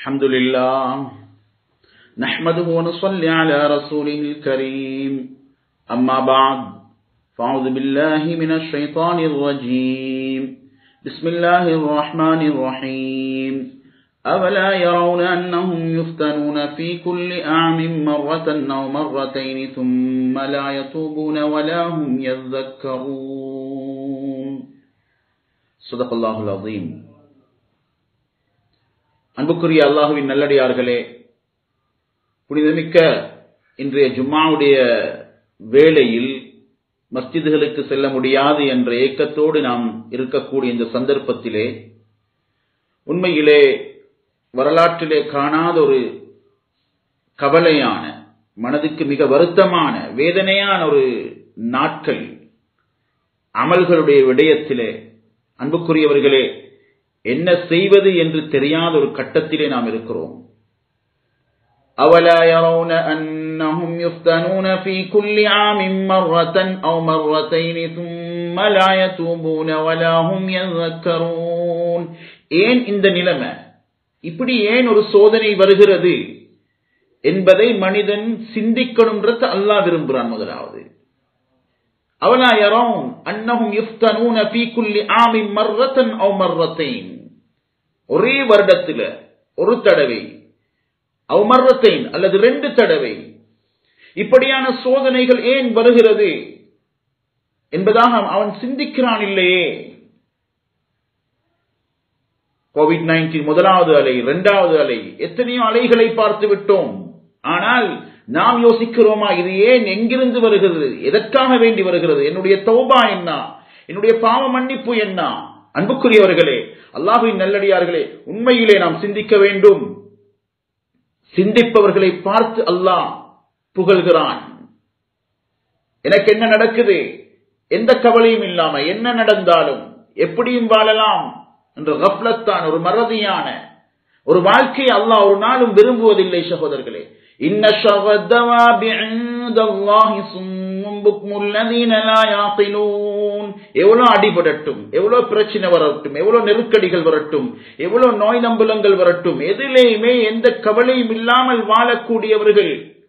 الحمد لله نحمده ونصلي على رسوله الكريم أما بعد فأعوذ بالله من الشيطان الرجيم بسم الله الرحمن الرحيم أولا يرون أنهم يفتنون في كل أعم مرة أو مرتين ثم لا يتوبون ولا هم يذكرون صدق الله العظيم அன்புக்குரிய அல்லாஹுவின் நல்லடியார்களே புனிதமிக்க இன்றைய ஜும்மாவுடைய வேளையில் மஸ்ஜிதுகளுக்கு செல்ல முடியாது என்ற ஏக்கத்தோடு நாம் இருக்கக்கூடிய இந்த சந்தர்ப்பத்திலே உண்மையிலே வரலாற்றிலே காணாத ஒரு கவலையான மனதுக்கு மிக வருத்தமான வேதனையான ஒரு நாட்கள் அமல்களுடைய விடயத்திலே அன்புக்குரியவர்களே என்ன செய்வது என்று தெரியாத ஒரு கட்டத்திலே நாம் இருக்கிறோம் أولا يرون أنهم يفتنون في كل عام مرة أو مرتين ثم لا يتوبون ولا هم يذكرون ஏன் இந்த நிலைமை இப்படி ஏன் ஒரு சோதனை வருகிறது என்பதை மனிதன் சிந்திக்கணும்ன்றது அல்லாஹ் விரும்புகிறான் முதலாவது அவலா யரவுன் அன்னஹும் யுஃப்தனூன ஃபீ குல்லி ஆமின் மர்ரத்தன் அவ் மர்ரத்தைன் ஒரே வருடத்துல ஒரு தடவை அவ் மர்ரத்தைன் அல்லது ரெண்டு தடவை இப்படியான சோதனைகள் ஏன் வருகிறது என்பதாக அவன் சிந்திக்கிறான் இல்லையே கோவிட் நைன்டீன் முதலாவது அலை இரண்டாவது அலை எத்தனையோ அலைகளை பார்த்து விட்டோம் ஆனால் நாம் யோசிக்கிறோமா இது ஏன் எங்கிருந்து வருகிறது எதற்காக வேண்டி வருகிறது என்னுடைய தௌபா என்ன என்னுடைய பாவ மன்னிப்பு என்ன அன்புக்குரியவர்களே அல்லாஹுவின் நல்லடியார்களே உண்மையிலே நாம் சிந்திக்க வேண்டும் சிந்திப்பவர்களை பார்த்து அல்லாஹ் புகழ்கிறான் எனக்கு என்ன நடக்குது எந்த கவலையும் இல்லாம என்ன நடந்தாலும் எப்படியும் வாழலாம் என்ற கப்லத்தான் ஒரு மறதியான ஒரு வாழ்க்கையை அல்லாஹ் ஒரு நாளும் விரும்புவதில்லை சகோதரர்களே إن شر الدواب عند الله صم بكم الذين لا يعقلون எவ்வளவு அடிபடட்டும் எவ்வளவு பிரச்சனை வரட்டும் எவ்வளவு நெருக்கடிகள் வரட்டும் எவ்வளவு நோய் நம்புலங்கள் வரட்டும் எதிலேயுமே எந்த கவலையும் இல்லாமல் வாழக்கூடியவர்கள்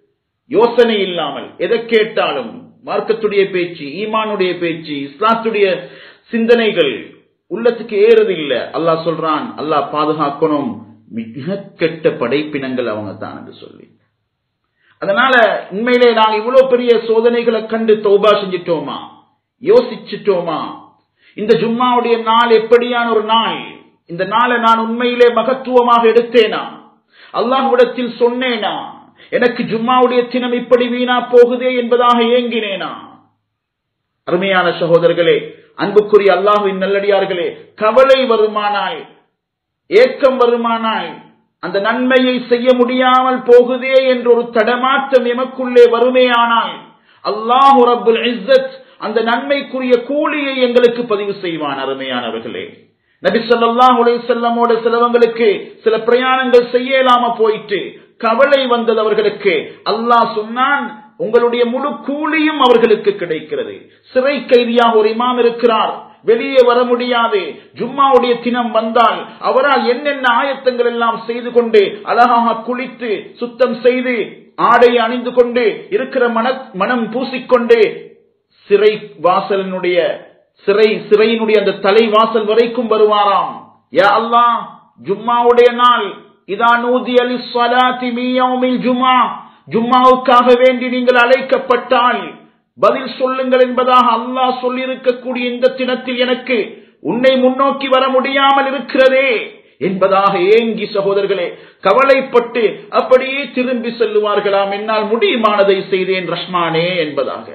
யோசனை இல்லாமல் எதை கேட்டாலும் மார்க்கத்துடைய பேச்சு ஈமானுடைய பேச்சு இஸ்லாத்துடைய சிந்தனைகள் உள்ளத்துக்கு ஏறது இல்லை அல்லாஹ் சொல்றான் அல்லாஹ் பாதுகாக்கணும் மிக கெட்ட படைப்பினங்கள் அவங்க தான் என்று சொல்லி அதனால உண்மையிலே நாங்க இவ்வளவு பெரிய சோதனைகளை கண்டு தௌபா செஞ்சிட்டோமா யோசிச்சுட்டோமா இந்த ஜும்மாவுடைய நாள் எப்படியான ஒரு நாள் இந்த நாளை நான் உண்மையிலே மகத்துவமாக எடுத்தேனா அல்லாஹ்விடத்தில் சொன்னேனா எனக்கு ஜும்மாவுடைய தினம் இப்படி வீணா போகுதே என்பதாக ஏங்கினேனா அருமையான சகோதரர்களே அன்புக்குரிய அல்லாஹுவின் நல்லடியார்களே கவலை வருமானால் ஏக்கம் வருமானால் அந்த நன்மையை செய்ய முடியாமல் போகுதே என்ற ஒரு தடமாற்றம் எமக்குள்ளே வருமேயானால் அல்லாஹு ரபுல் இஸ்ஸத் அந்த நன்மைக்குரிய கூலியை எங்களுக்கு பதிவு செய்வான் அருமையானவர்களே நபி சொல்லாஹ் செல்லமோட சிலவங்களுக்கு சில பிரயாணங்கள் செய்யலாம போயிட்டு கவலை வந்தது அவர்களுக்கு அல்லாஹ் சொன்னான் உங்களுடைய முழு கூலியும் அவர்களுக்கு கிடைக்கிறது சிறை கைதியாக ஒரு இமாம் இருக்கிறார் வெளியே வர முடியாது ஜும்மாவுடைய தினம் வந்தால் அவரால் என்னென்ன ஆயத்தங்கள் எல்லாம் செய்து கொண்டு அழகாக குளித்து சுத்தம் செய்து ஆடை அணிந்து கொண்டு இருக்கிற மன மனம் பூசிக்கொண்டு சிறை வாசலினுடைய சிறை சிறையினுடைய அந்த தலைவாசல் வரைக்கும் வருவாராம் யா அல்லா ஜும்மாவுடைய நாள் இதா நூதி அலி சலாத்தி மீயமில் ஜும்மா ஜும்மாவுக்காக வேண்டி நீங்கள் அழைக்கப்பட்டால் பதில் சொல்லுங்கள் என்பதாக அல்லாஹ் சொல்லியிருக்கக்கூடிய இந்த தினத்தில் எனக்கு உன்னை முன்னோக்கி வர முடியாமல் இருக்கிறதே என்பதாக ஏங்கி சகோதரர்களே கவலைப்பட்டு அப்படியே திரும்பி செல்லுவார்களாம் என்னால் முடியுமானதை செய்தேன் ரஷ்மானே என்பதாக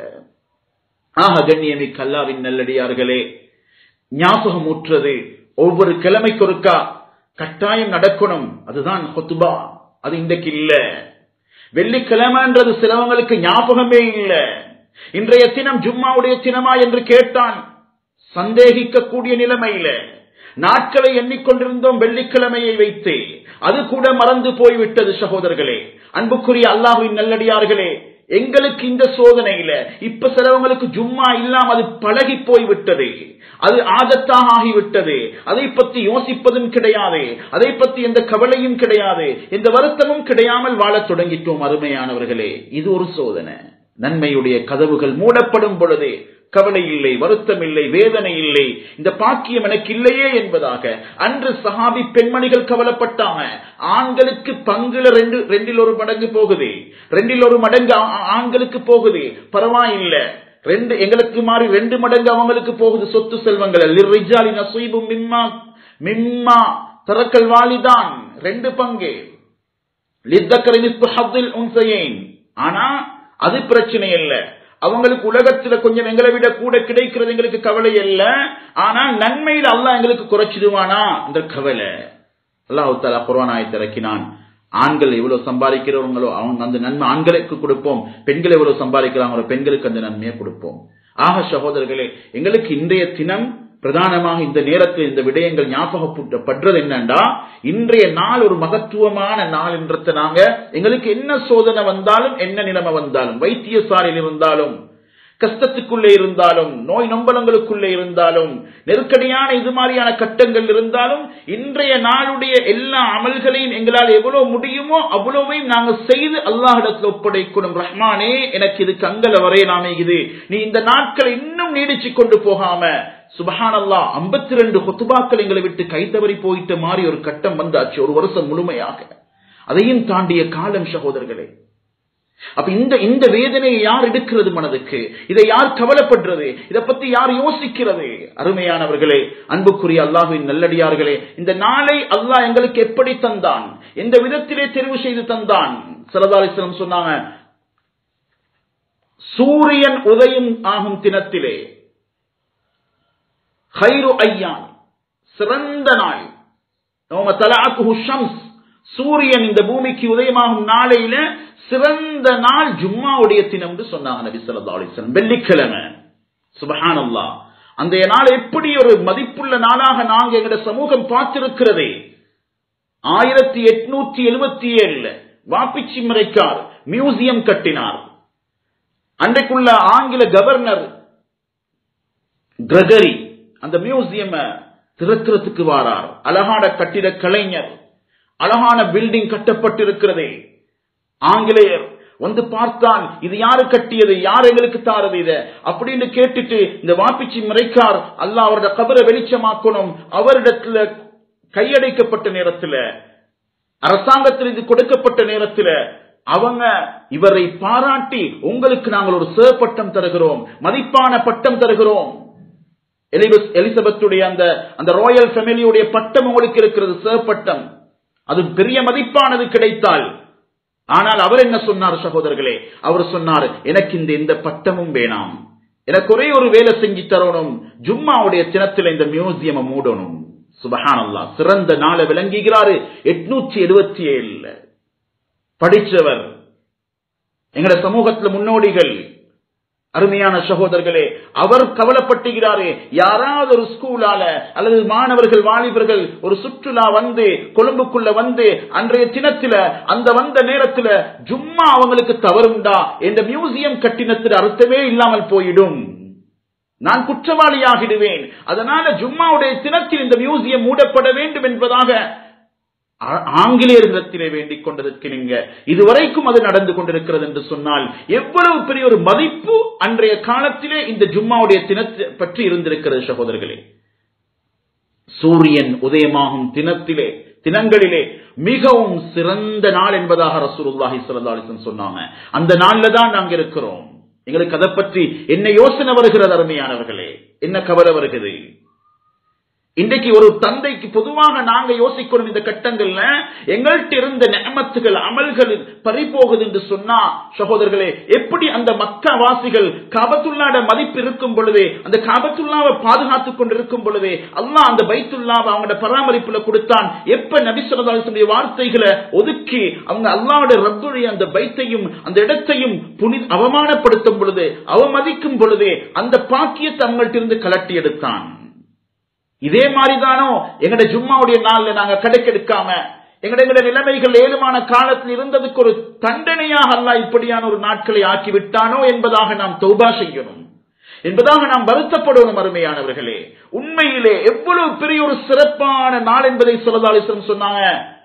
ஆக கண்ணியமி கல்லாவின் நல்லடியார்களே ஞாபகம் ஊற்றது ஒவ்வொரு கிழமைக்கு ஒருக்கா கட்டாயம் நடக்கணும் அதுதான் ஹொத்துபா அது இன்றைக்கு இல்ல வெள்ளிக்கிழமைன்றது சிலவங்களுக்கு ஞாபகமே இல்லை இன்றைய தினம் ஜும்மாவுடைய தினமா என்று கேட்டான் சந்தேகிக்கக்கூடிய நிலைமையில நாட்களை எண்ணிக்கொண்டிருந்தோம் வெள்ளிக்கிழமையை வைத்து அது கூட மறந்து போய்விட்டது சகோதரர்களே அன்புக்குரிய அல்லாஹுவின் நல்லடியார்களே எங்களுக்கு இந்த சோதனையில இப்ப சிலவங்களுக்கு ஜும்மா இல்லாம அது பழகி போய் விட்டது அது ஆதத்தாக ஆகிவிட்டது அதை பத்தி யோசிப்பதும் கிடையாது அதை பத்தி எந்த கவலையும் கிடையாது எந்த வருத்தமும் கிடையாமல் வாழத் தொடங்கிட்டோம் அருமையானவர்களே இது ஒரு சோதனை நன்மையுடைய கதவுகள் மூடப்படும் பொழுது கவலை இல்லை வருத்தம் இல்லை வேதனை இல்லை இந்த பாக்கியம் எனக்கு இல்லையே என்பதாக அன்று சஹாபி பெண்மணிகள் கவலைப்பட்டாங்க ஆண்களுக்கு பங்குல ரெண்டு ரெண்டில் ஒரு மடங்கு போகுது ரெண்டில் ஒரு மடங்கு ஆ- ஆண்களுக்கு போகுது பரவாயில்லை ரெண்டு எங்களுக்கு மாறி ரெண்டு மடங்கு அவங்களுக்கு போகுது சொத்து செல்வங்கள் லிர்ரிஜாலி நசீபும் மிம்மா மிம்மா தரக்கல் வாலிதான் ரெண்டு பங்கு லித்தக்கரை நிஸ்பு ஹத்தில் உன்சையேன் ஆனா அது பிரச்சனை இல்ல அவங்களுக்கு உலகத்துல கொஞ்சம் எங்களை விட கூட கிடைக்கிறது எங்களுக்கு கவலை இல்ல ஆனா நன்மையில் அல்லாஹ் எங்களுக்கு குறைச்சிடுவானா என்ற கவலை அல்லாஹு தாலா குர்ஆன் ஆயத்தை இறக்கினான் ஆண்கள் எவ்வளவு சம்பாதிக்கிறவங்களோ அவங்க அந்த நன்மை ஆண்களுக்கு கொடுப்போம் பெண்கள் எவ்வளவு சம்பாதிக்கிறாங்களோ பெண்களுக்கு அந்த நன்மையை கொடுப்போம் ஆக சகோதரர்களே எங்களுக்கு இன்றைய தினம் பிரதானமாக இந்த நேரத்தில் இந்த விடயங்கள் ஞாபகப்படுறது என்னண்டா இன்றைய நாள் ஒரு மகத்துவமான நாள் என்றத நாங்க எங்களுக்கு என்ன சோதனை வந்தாலும் என்ன நிலைமை வந்தாலும் வைத்தியசாலையில் இருந்தாலும் கஷ்டத்துக்குள்ளே இருந்தாலும் நோய் நொம்பலங்களுக்குள்ளே இருந்தாலும் நெருக்கடியான இது மாதிரியான கட்டங்கள் இருந்தாலும் இன்றைய நாளுடைய எல்லா அமல்களையும் எங்களால் எவ்வளவு முடியுமோ அவ்வளவையும் நாங்கள் செய்து அல்லாஹிடத்தில் ஒப்படைக்கணும் ரஹ்மானே எனக்கு இது கங்கல வரைய அமைகுது நீ இந்த நாட்களை இன்னும் நீடிச்சு கொண்டு போகாம சுபஹான் அல்லா ஐம்பத்தி ரெண்டு கொத்துபாக்கள் எங்களை விட்டு கைத்தவறி போயிட்ட மாதிரி ஒரு கட்டம் வந்தாச்சு ஒரு வருஷம் முழுமையாக அதையும் தாண்டிய காலம் சகோதரர்களே அப்ப இந்த இந்த வேதனையை யார் எடுக்கிறது மனதுக்கு இதை யார் கவலைப்படுறது இதை பத்தி யார் யோசிக்கிறது அருமையானவர்களே அன்புக்குரிய அல்லாஹுவின் நல்லடியார்களே இந்த நாளை அல்லாஹ் எங்களுக்கு எப்படி தந்தான் எந்த விதத்திலே தெரிவு செய்து தந்தான் சரதாலிஸ்லம் சொன்னாங்க சூரியன் உதயம் ஆகும் தினத்திலே ஹைரு ஐயான் சிறந்த நாள் நோம தலாக்குஹு ஷம்ஸ் சூரியன் இந்த பூமிக்கு உதயமாகும் நாளையில சிறந்த நாள் ஜும்மாவுடைய தினம் என்று சொன்னாங்க நபி ஸல்லல்லாஹு அலைஹி வஸல்லம் வெள்ளிக்கிழமை சுபஹானல்லாஹ் அந்த நாள் எப்படி ஒரு மதிப்புள்ள நாளாக நாங்க எங்கட சமூகம் பார்த்திருக்கிறதே ஆயிரத்தி எட்நூத்தி எழுபத்தி ஏழுல வாப்பிச்சி மறைக்கார் மியூசியம் கட்டினார் அன்றைக்குள்ள ஆங்கில கவர்னர் கிரகரி அந்த மியூசியம் திறக்கிறதுக்கு வாரார் அழகான கட்டிட கலைஞர் அழகான பில்டிங் கட்டப்பட்டிருக்கிறதே ஆங்கிலேயர் வந்து பார்த்தான் இது யாரு கட்டியது யார் எங்களுக்கு தாரது இத அப்படின்னு கேட்டுட்டு இந்த வாப்பிச்சி மறைக்கார் அல்லாஹ் அவரோட கபரை வெளிச்சமாக்கணும் அவரிடத்துல கையடைக்கப்பட்ட நேரத்துல அரசாங்கத்தில் இது கொடுக்கப்பட்ட நேரத்துல அவங்க இவரை பாராட்டி உங்களுக்கு நாங்கள் ஒரு சேர் பட்டம் தருகிறோம் மதிப்பான பட்டம் தருகிறோம் எலிபஸ் எலிசபெத்துடைய அந்த அந்த ராயல் ஃபேமிலியுடைய பட்டம் உங்களுக்கு இருக்கிறது சேர் பட்டம் அது பெரிய மதிப்பானது கிடைத்தால் ஆனால் அவர் என்ன சொன்னார் சகோதரர்களே அவர் சொன்னார் எனக்கு இந்த எந்த பட்டமும் வேணாம் எனக்கு ஒரே ஒரு வேலை செஞ்சு தரணும் ஜும்மாவுடைய தினத்தில் இந்த மியூசியம் மூடணும் சுபஹானல்லா சிறந்த நாளை விளங்குகிறாரு எட்நூற்றி எழுபத்தி ஏழுல படிச்சவர் எங்கட சமூகத்துல முன்னோடிகள் அருமையான சகோதரர்களே அவர் கவலைப்பட்டுகிறாரே யாராவது ஒரு ஸ்கூலால அல்லது மாணவர்கள் வாலிபர்கள் ஒரு சுற்றுலா வந்து கொழும்புக்குள்ள வந்து அன்றைய தினத்துல அந்த வந்த நேரத்துல ஜும்மா அவங்களுக்கு தவறுண்டா இந்த மியூசியம் கட்டினத்தில் அர்த்தமே இல்லாமல் போயிடும் நான் குற்றவாளியாகிடுவேன் அதனால ஜும்மாவுடைய தினத்தில் இந்த மியூசியம் மூடப்பட வேண்டும் என்பதாக ஆங்கிலேயர்களிடத்திலே வேண்டிக் கொண்டதற்கு நீங்க இதுவரைக்கும் அது நடந்து கொண்டிருக்கிறது என்று சொன்னால் எவ்வளவு பெரிய ஒரு மதிப்பு அன்றைய காலத்திலே இந்த ஜும்மாவுடைய தினத்தை பற்றி இருந்திருக்கிறது சகோதரர்களே சூரியன் உதயமாகும் தினத்திலே தினங்களிலே மிகவும் சிறந்த நாள் என்பதாக ரசூலுல்லாஹி ஸல்லல்லாஹு அலைஹி வஸல்லம் சொன்னாங்க அந்த நாள்ல தான் நாங்க இருக்கிறோம் எங்களுக்கு அதை பற்றி என்ன யோசனை வருகிறது அருமையானவர்களே என்ன கவலை வருகிறது இன்றைக்கு ஒரு தந்தைக்கு பொதுவாக நாங்க யோசிக்கணும் இந்த கட்டங்கள்ல எங்கள்கிட்ட இருந்த நியமத்துகள் அமல்கள் பறிபோகுது என்று சொன்னா சகோதரர்களே எப்படி அந்த மக்க வாசிகள் காபத்துள்ளாட மதிப்பு இருக்கும் பொழுதே அந்த காபத்துள்ளாவை பாதுகாத்துக் கொண்டிருக்கும் பொழுதே அல்லாஹ் அந்த பைத்துல்லாவை அவங்களோட பராமரிப்புல கொடுத்தான் எப்ப நபிசுடைய வார்த்தைகளை ஒதுக்கி அவங்க அல்லாவோட ரப்புடைய அந்த பைத்தையும் அந்த இடத்தையும் புனி அவமானப்படுத்தும் பொழுது அவமதிக்கும் பொழுதே அந்த பாக்கியத்தை அவங்கள்ட்ட இருந்து கலட்டி எடுத்தான் இதே மாதிரிதானோ எங்கட ஜும்மாவுடைய நாள்ல நாங்க கடைக்கெடுக்காம எங்களுடைய நிலைமைகள் ஏழுமான காலத்தில் இருந்ததுக்கு ஒரு தண்டனையாக அல்ல இப்படியான ஒரு நாட்களை ஆக்கிவிட்டானோ என்பதாக நாம் தௌபா செய்யணும் என்பதாக நாம் வருத்தப்படணும் அருமையானவர்களே உண்மையிலே எவ்வளவு பெரிய ஒரு சிறப்பான நாள் என்பதை சொல்லதாலிசம் சொன்னாங்க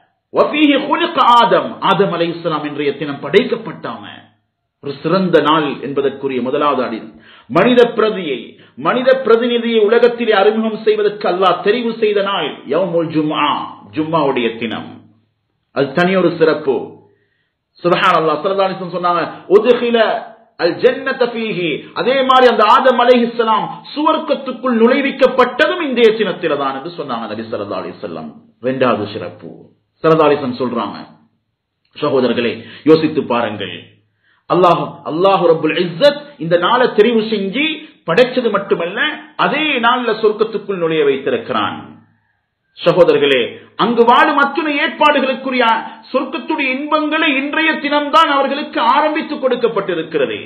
ஆதம் ஆதம் அலை இஸ்லாம் இன்றைய தினம் படைக்கப்பட்டாங்க ஒரு சிறந்த நாள் என்பதற்குரிய முதலாவது அடி மனித பிரதியை மனித பிரதிநிதியை உலகத்திலே அறிமுகம் செய்வதற்கு அல்லாஹ் தெரிவு செய்த நாள் யவுமுல் ஜும்ஆ ஜும்மாவுடைய தினம் அது தனியொரு சிறப்பு சுபஹான் அல்லாஹ் சல்லல்லாஹு சொன்னாங்க உதுகில அல் ஜன்னத ஃபீஹி அதே மாதிரி அந்த ஆதம் அலைஹிஸ்ஸலாம் சுவர்க்கத்துக்குள் நுழைவிக்கப்பட்டதும் இன்றைய தினத்தில தான் என்று சொன்னாங்க நபி ஸல்லல்லாஹு அலைஹி வஸல்லம் இரண்டாவது சிறப்பு சரதாலிசன் சொல்றாங்க சகோதரர்களே யோசித்து பாருங்கள் அல்லாஹ் அல்லாஹு ரபுல் இஸ்ஸத் இந்த நாளை தெரிவு செஞ்சு படைச்சது மட்டுமல்ல அதே நாள்ல சொர்க்கத்துக்குள் நுழைய வைத்திருக்கிறான் சகோதரர்களே அங்கு வாழும் அத்துணை ஏற்பாடுகளுக்குரிய சொர்க்கத்துடைய இன்பங்களை இன்றைய தினம்தான் அவர்களுக்கு ஆரம்பித்து கொடுக்கப்பட்டிருக்கிறது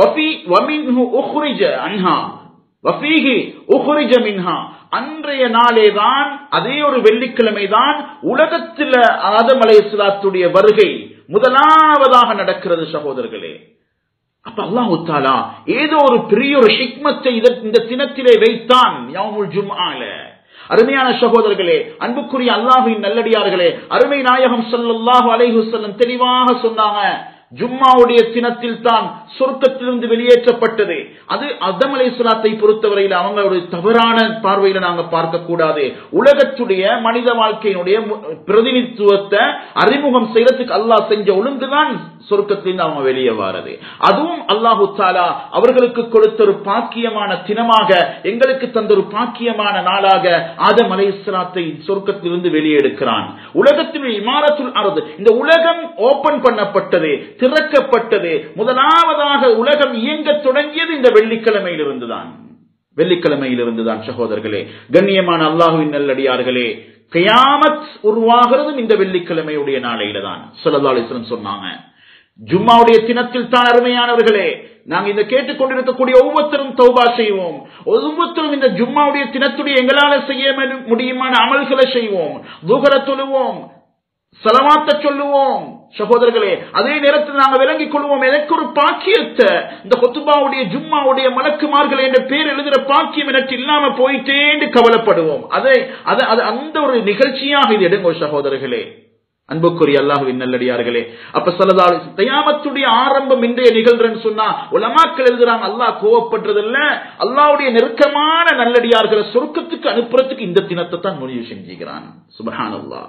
அன்றைய நாளேதான் அதே ஒரு வெள்ளிக்கிழமை தான் உலகத்தில் ஆதம் அலையாத்துடைய வருகை முதலாவதாக நடக்கிறது சகோதரர்களே அப்ப அல்லாஹு தாலா ஏதோ ஒரு பெரிய ஒரு ஹிக்மத்தை இந்த தினத்திலே வைத்தான் யாமுல் ஜும்ஆல அருமையான சகோதரர்களே அன்புக்குரிய அல்லாஹுவின் நல்லடியார்களே அருமை நாயகம் சல்லாஹு அலைஹுசல்லம் தெளிவாக சொன்னாங்க ஜும்மாவுடைய தினத்தில் தான் சொர்க்கத்திலிருந்து வெளியேற்றப்பட்டது அது அதம் அலை சுலாத்தை பொறுத்தவரையில் அவங்களுடைய தவறான பார்வையில நாங்க பார்க்க கூடாது உலகத்துடைய மனித வாழ்க்கையினுடைய பிரதிநிதித்துவத்தை அறிமுகம் செய்யறதுக்கு அல்லாஹ் செஞ்ச ஒழுங்குதான் சொர்க்கத்திலிருந்து அவங்க வெளியே வாரது அதுவும் அல்லாஹு தாலா அவர்களுக்கு கொடுத்த ஒரு பாக்கியமான தினமாக எங்களுக்கு தந்த ஒரு பாக்கியமான நாளாக ஆதம் அலை இஸ்லாத்தை சொர்க்கத்திலிருந்து வெளியெடுக்கிறான் உலகத்தினுடைய இமாரத்துல் அரது இந்த உலகம் ஓபன் பண்ணப்பட்டது திறக்கப்பட்டது முதலாவதாக உலகம் இயங்க தொடங்கியது இந்த வெள்ளிக்கிழமையில் இருந்துதான் வெள்ளிக்கிழமையில் இருந்துதான் சகோதரர்களே கண்ணியமான அல்லாஹுவின் நல்லடியார்களே கயாமத் உருவாகிறதும் இந்த வெள்ளிக்கிழமையுடைய நாளையில தான் சொல்லதாலிஸ்லம் சொன்னாங்க ஜும்மாவுடைய தினத்தில் தான் அருமையானவர்களே நாங்க இந்த கேட்டுக்கொண்டிருக்கக்கூடிய ஒவ்வொருத்தரும் தௌபா செய்வோம் ஒவ்வொருத்தரும் இந்த ஜும்மாவுடைய தினத்துடைய எங்களால செய்ய முடியுமான அமல்களை செய்வோம் துகர தொழுவோம் செலவாத்த சொல்லுவோம் சகோதரர்களே அதே நேரத்தில் நாங்கள் விளங்கிக் கொள்வோம் எனக்கு ஒரு பாக்கியத்தை இந்த கொத்துபாவுடைய ஜும்மாவுடைய மலக்குமார்கள் என்ற பேர் எழுதுற பாக்கியம் எனக்கு இல்லாம போயிட்டேன்னு கவலைப்படுவோம் அதை அது அந்த ஒரு நிகழ்ச்சியாக இது எடுங்கோ சகோதரர்களே அன்புக்குரிய அல்லாஹுவின் நல்லடியார்களே அப்ப சொல்லதால் தயாமத்துடைய ஆரம்பம் இன்றைய நிகழ்றன்னு சொன்னா உலமாக்கள் எழுதுறாங்க அல்லாஹ் கோவப்படுறதில்ல அல்லாவுடைய நெருக்கமான நல்லடியார்களை சொர்க்கத்துக்கு அனுப்புறதுக்கு இந்த தினத்தை தான் முடிவு செஞ்சுக்கிறான் சுபஹான் அல்லா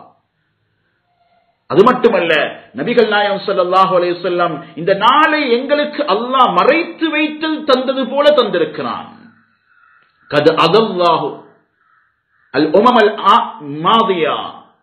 அது மட்டுமல்ல நபிகள் நாயம் சல்லாஹூ அலையம் இந்த நாளை எங்களுக்கு அல்லாஹ் மறைத்து வைத்து தந்தது போல தந்திருக்கிறான் கது அதல்லாஹு அல் உமமல் மாதியா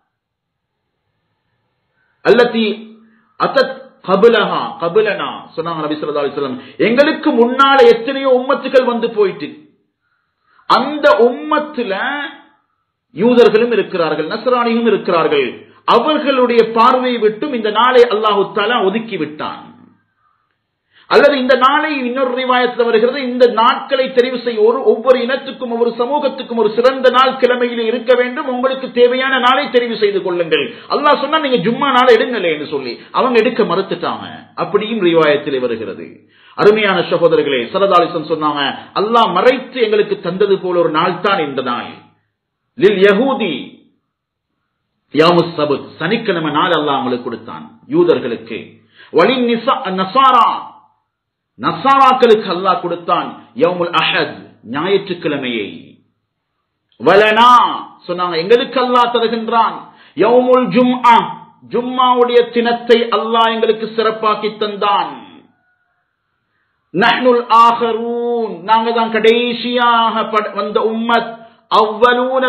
அல்லத்தி அசத் கபுலஹா கபுலனா சொன்னாங்க நபி சொல்லா அலிஸ்லாம் எங்களுக்கு முன்னால எத்தனையோ உம்மத்துகள் வந்து போயிட்டு அந்த உம்மத்துல யூதர்களும் இருக்கிறார்கள் நசராணியும் இருக்கிறார்கள் அவர்களுடைய பார்வையை விட்டும் இந்த நாளை அல்லாஹு தாலா ஒதுக்கி விட்டான் அல்லது இந்த நாளை இன்னொரு ரிவாயத்தில் வருகிறது இந்த நாட்களை தெரிவு செய்ய ஒரு ஒவ்வொரு இனத்துக்கும் ஒவ்வொரு சமூகத்துக்கும் ஒரு சிறந்த நாள் கிழமையில் இருக்க வேண்டும் உங்களுக்கு தேவையான நாளை தெரிவு செய்து கொள்ளுங்கள் அல்லாஹ் சொன்னா நீங்க ஜும்மா நாளை எடுங்களே என்று சொல்லி அவங்க எடுக்க மறுத்துட்டாங்க அப்படியும் ரிவாயத்தில் வருகிறது அருமையான சகோதரர்களே சரதாலிசம் சொன்னாங்க அல்லாஹ் மறைத்து எங்களுக்கு தந்தது போல ஒரு நாள் தான் இந்த நாள் லில் யகூதி யாமுஸ் சபுத் சனிக்கிழமை நாள் அல்லாஹ் அவங்களுக்கு கொடுத்தான் யூதர்களுக்கு வலி நசாரா நசாராக்களுக்கு அல்லாஹ் கொடுத்தான் யவுமுல் அஹத் ஞாயிற்றுக்கிழமையை வலனா சொன்னாங்க எங்களுக்கு அல்லாஹ் தருகின்றான் யவுமுல் ஜும்ஆ ஜும்மாவுடைய தினத்தை அல்லாஹ் எங்களுக்கு சிறப்பாக்கி தந்தான் நஹ்னுல் ஆகரூன் நாங்க தான் கடைசியாக வந்த உம்மத் அவ்வலூன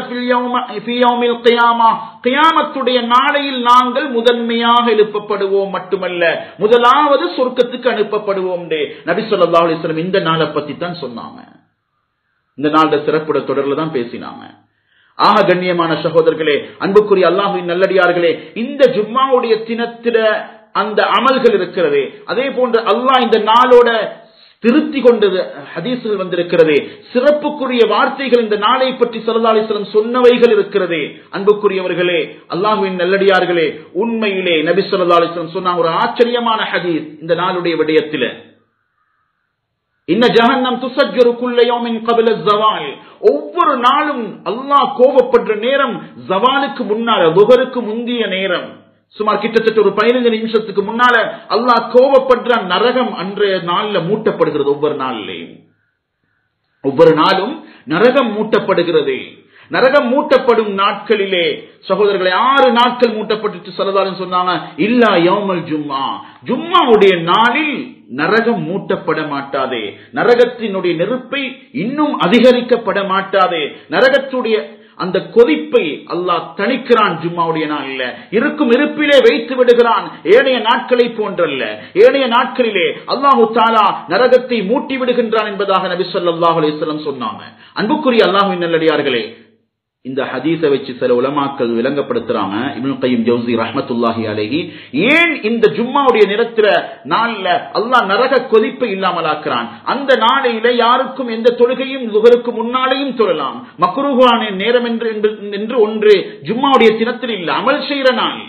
கியாமத்துடைய நாளையில் நாங்கள் முதன்மையாக எழுப்பப்படுவோம் மட்டுமல்ல முதலாவது சொர்க்கத்துக்கு அனுப்பப்படுவோம் நபி சொல்லா அலிஸ்லம் இந்த நாளை பத்தி தான் சொன்னாங்க இந்த நாள சிறப்புட தொடர்ல தான் பேசினாங்க ஆக கண்ணியமான சகோதரர்களே அன்புக்குரிய அல்லாஹுவின் நல்லடியார்களே இந்த ஜும்மாவுடைய தினத்தில அந்த அமல்கள் இருக்கிறது அதே போன்று அல்லாஹ் இந்த நாளோட திருத்தி கொண்டது ஹதீஸில் வந்திருக்கிறது சிறப்புக்குரிய வார்த்தைகள் இந்த நாளை பற்றி சரதாலிஸ்லம் சொன்னவைகள் இருக்கிறது அன்புக்குரியவர்களே அல்லாஹுவின் நல்லடியார்களே உண்மையிலே நபி சொல்லா அலிஸ்லம் சொன்னாங்க ஒரு ஆச்சரியமான ஹதீஸ் இந்த நாளுடைய விடயத்தில இன்ன ஜஹன்னம் துசஜ்ஜரு குல்ல யௌமின் கபில ஜவால் ஒவ்வொரு நாளும் அல்லாஹ் கோபப்படுற நேரம் ஜவாலுக்கு முன்னால துஹருக்கு முந்திய நேரம் சுமார் கிட்டத்தட்ட ஒரு பதினைந்து நிமிஷத்துக்கு முன்னால அல்லாஹ் கோபப்படுற நரகம் அன்றைய நாள்ல மூட்டப்படுகிறது ஒவ்வொரு நாளிலேயும் ஒவ்வொரு நாளும் நரகம் மூட்டப்படுகிறது நரகம் மூட்டப்படும் நாட்களிலே சகோதரர்களை ஆறு நாட்கள் மூட்டப்பட்டு சொல்லதாலும் சொன்னாங்க இல்லா யோமல் ஜும்மா ஜும்மாவுடைய நாளில் நரகம் மூட்டப்பட மாட்டாதே நரகத்தினுடைய நெருப்பை இன்னும் அதிகரிக்கப்பட மாட்டாதே நரகத்துடைய அந்த கொதிப்பை அல்லாஹ் தணிக்கிறான் ஜும்மாவுடைய நாளில் இருக்கும் இருப்பிலே வைத்து விடுகிறான் ஏனைய நாட்களை போன்றல்ல ஏனைய நாட்களிலே அல்லாஹு தாலா நரகத்தை மூட்டி விடுகின்றான் என்பதாக நபி சொல்லாஹ் அலிஸ்லம் சொன்னாங்க அன்புக்குரிய அல்லாஹுவின் நல்லடியார்களே இந்த ஹதீஸை வச்சு சில உலமாக்கள் விளங்கப்படுத்துறாங்க இப்னு கையும் ஜவுசி ரஹமத்துல்லாஹி அலைஹி ஏன் இந்த ஜும்மாவுடைய நிறத்தில நாள்ல அல்லாஹ் நரக கொதிப்பை இல்லாமலாக்குறான் அந்த நாளையில யாருக்கும் எந்த தொழுகையும் துகருக்கு முன்னாலேயும் தொழலாம் மக்ரூஹான நேரம் என்று என்று ஒன்று ஜும்மாவுடைய தினத்தில் இல்ல அமல் செய்யற நாள்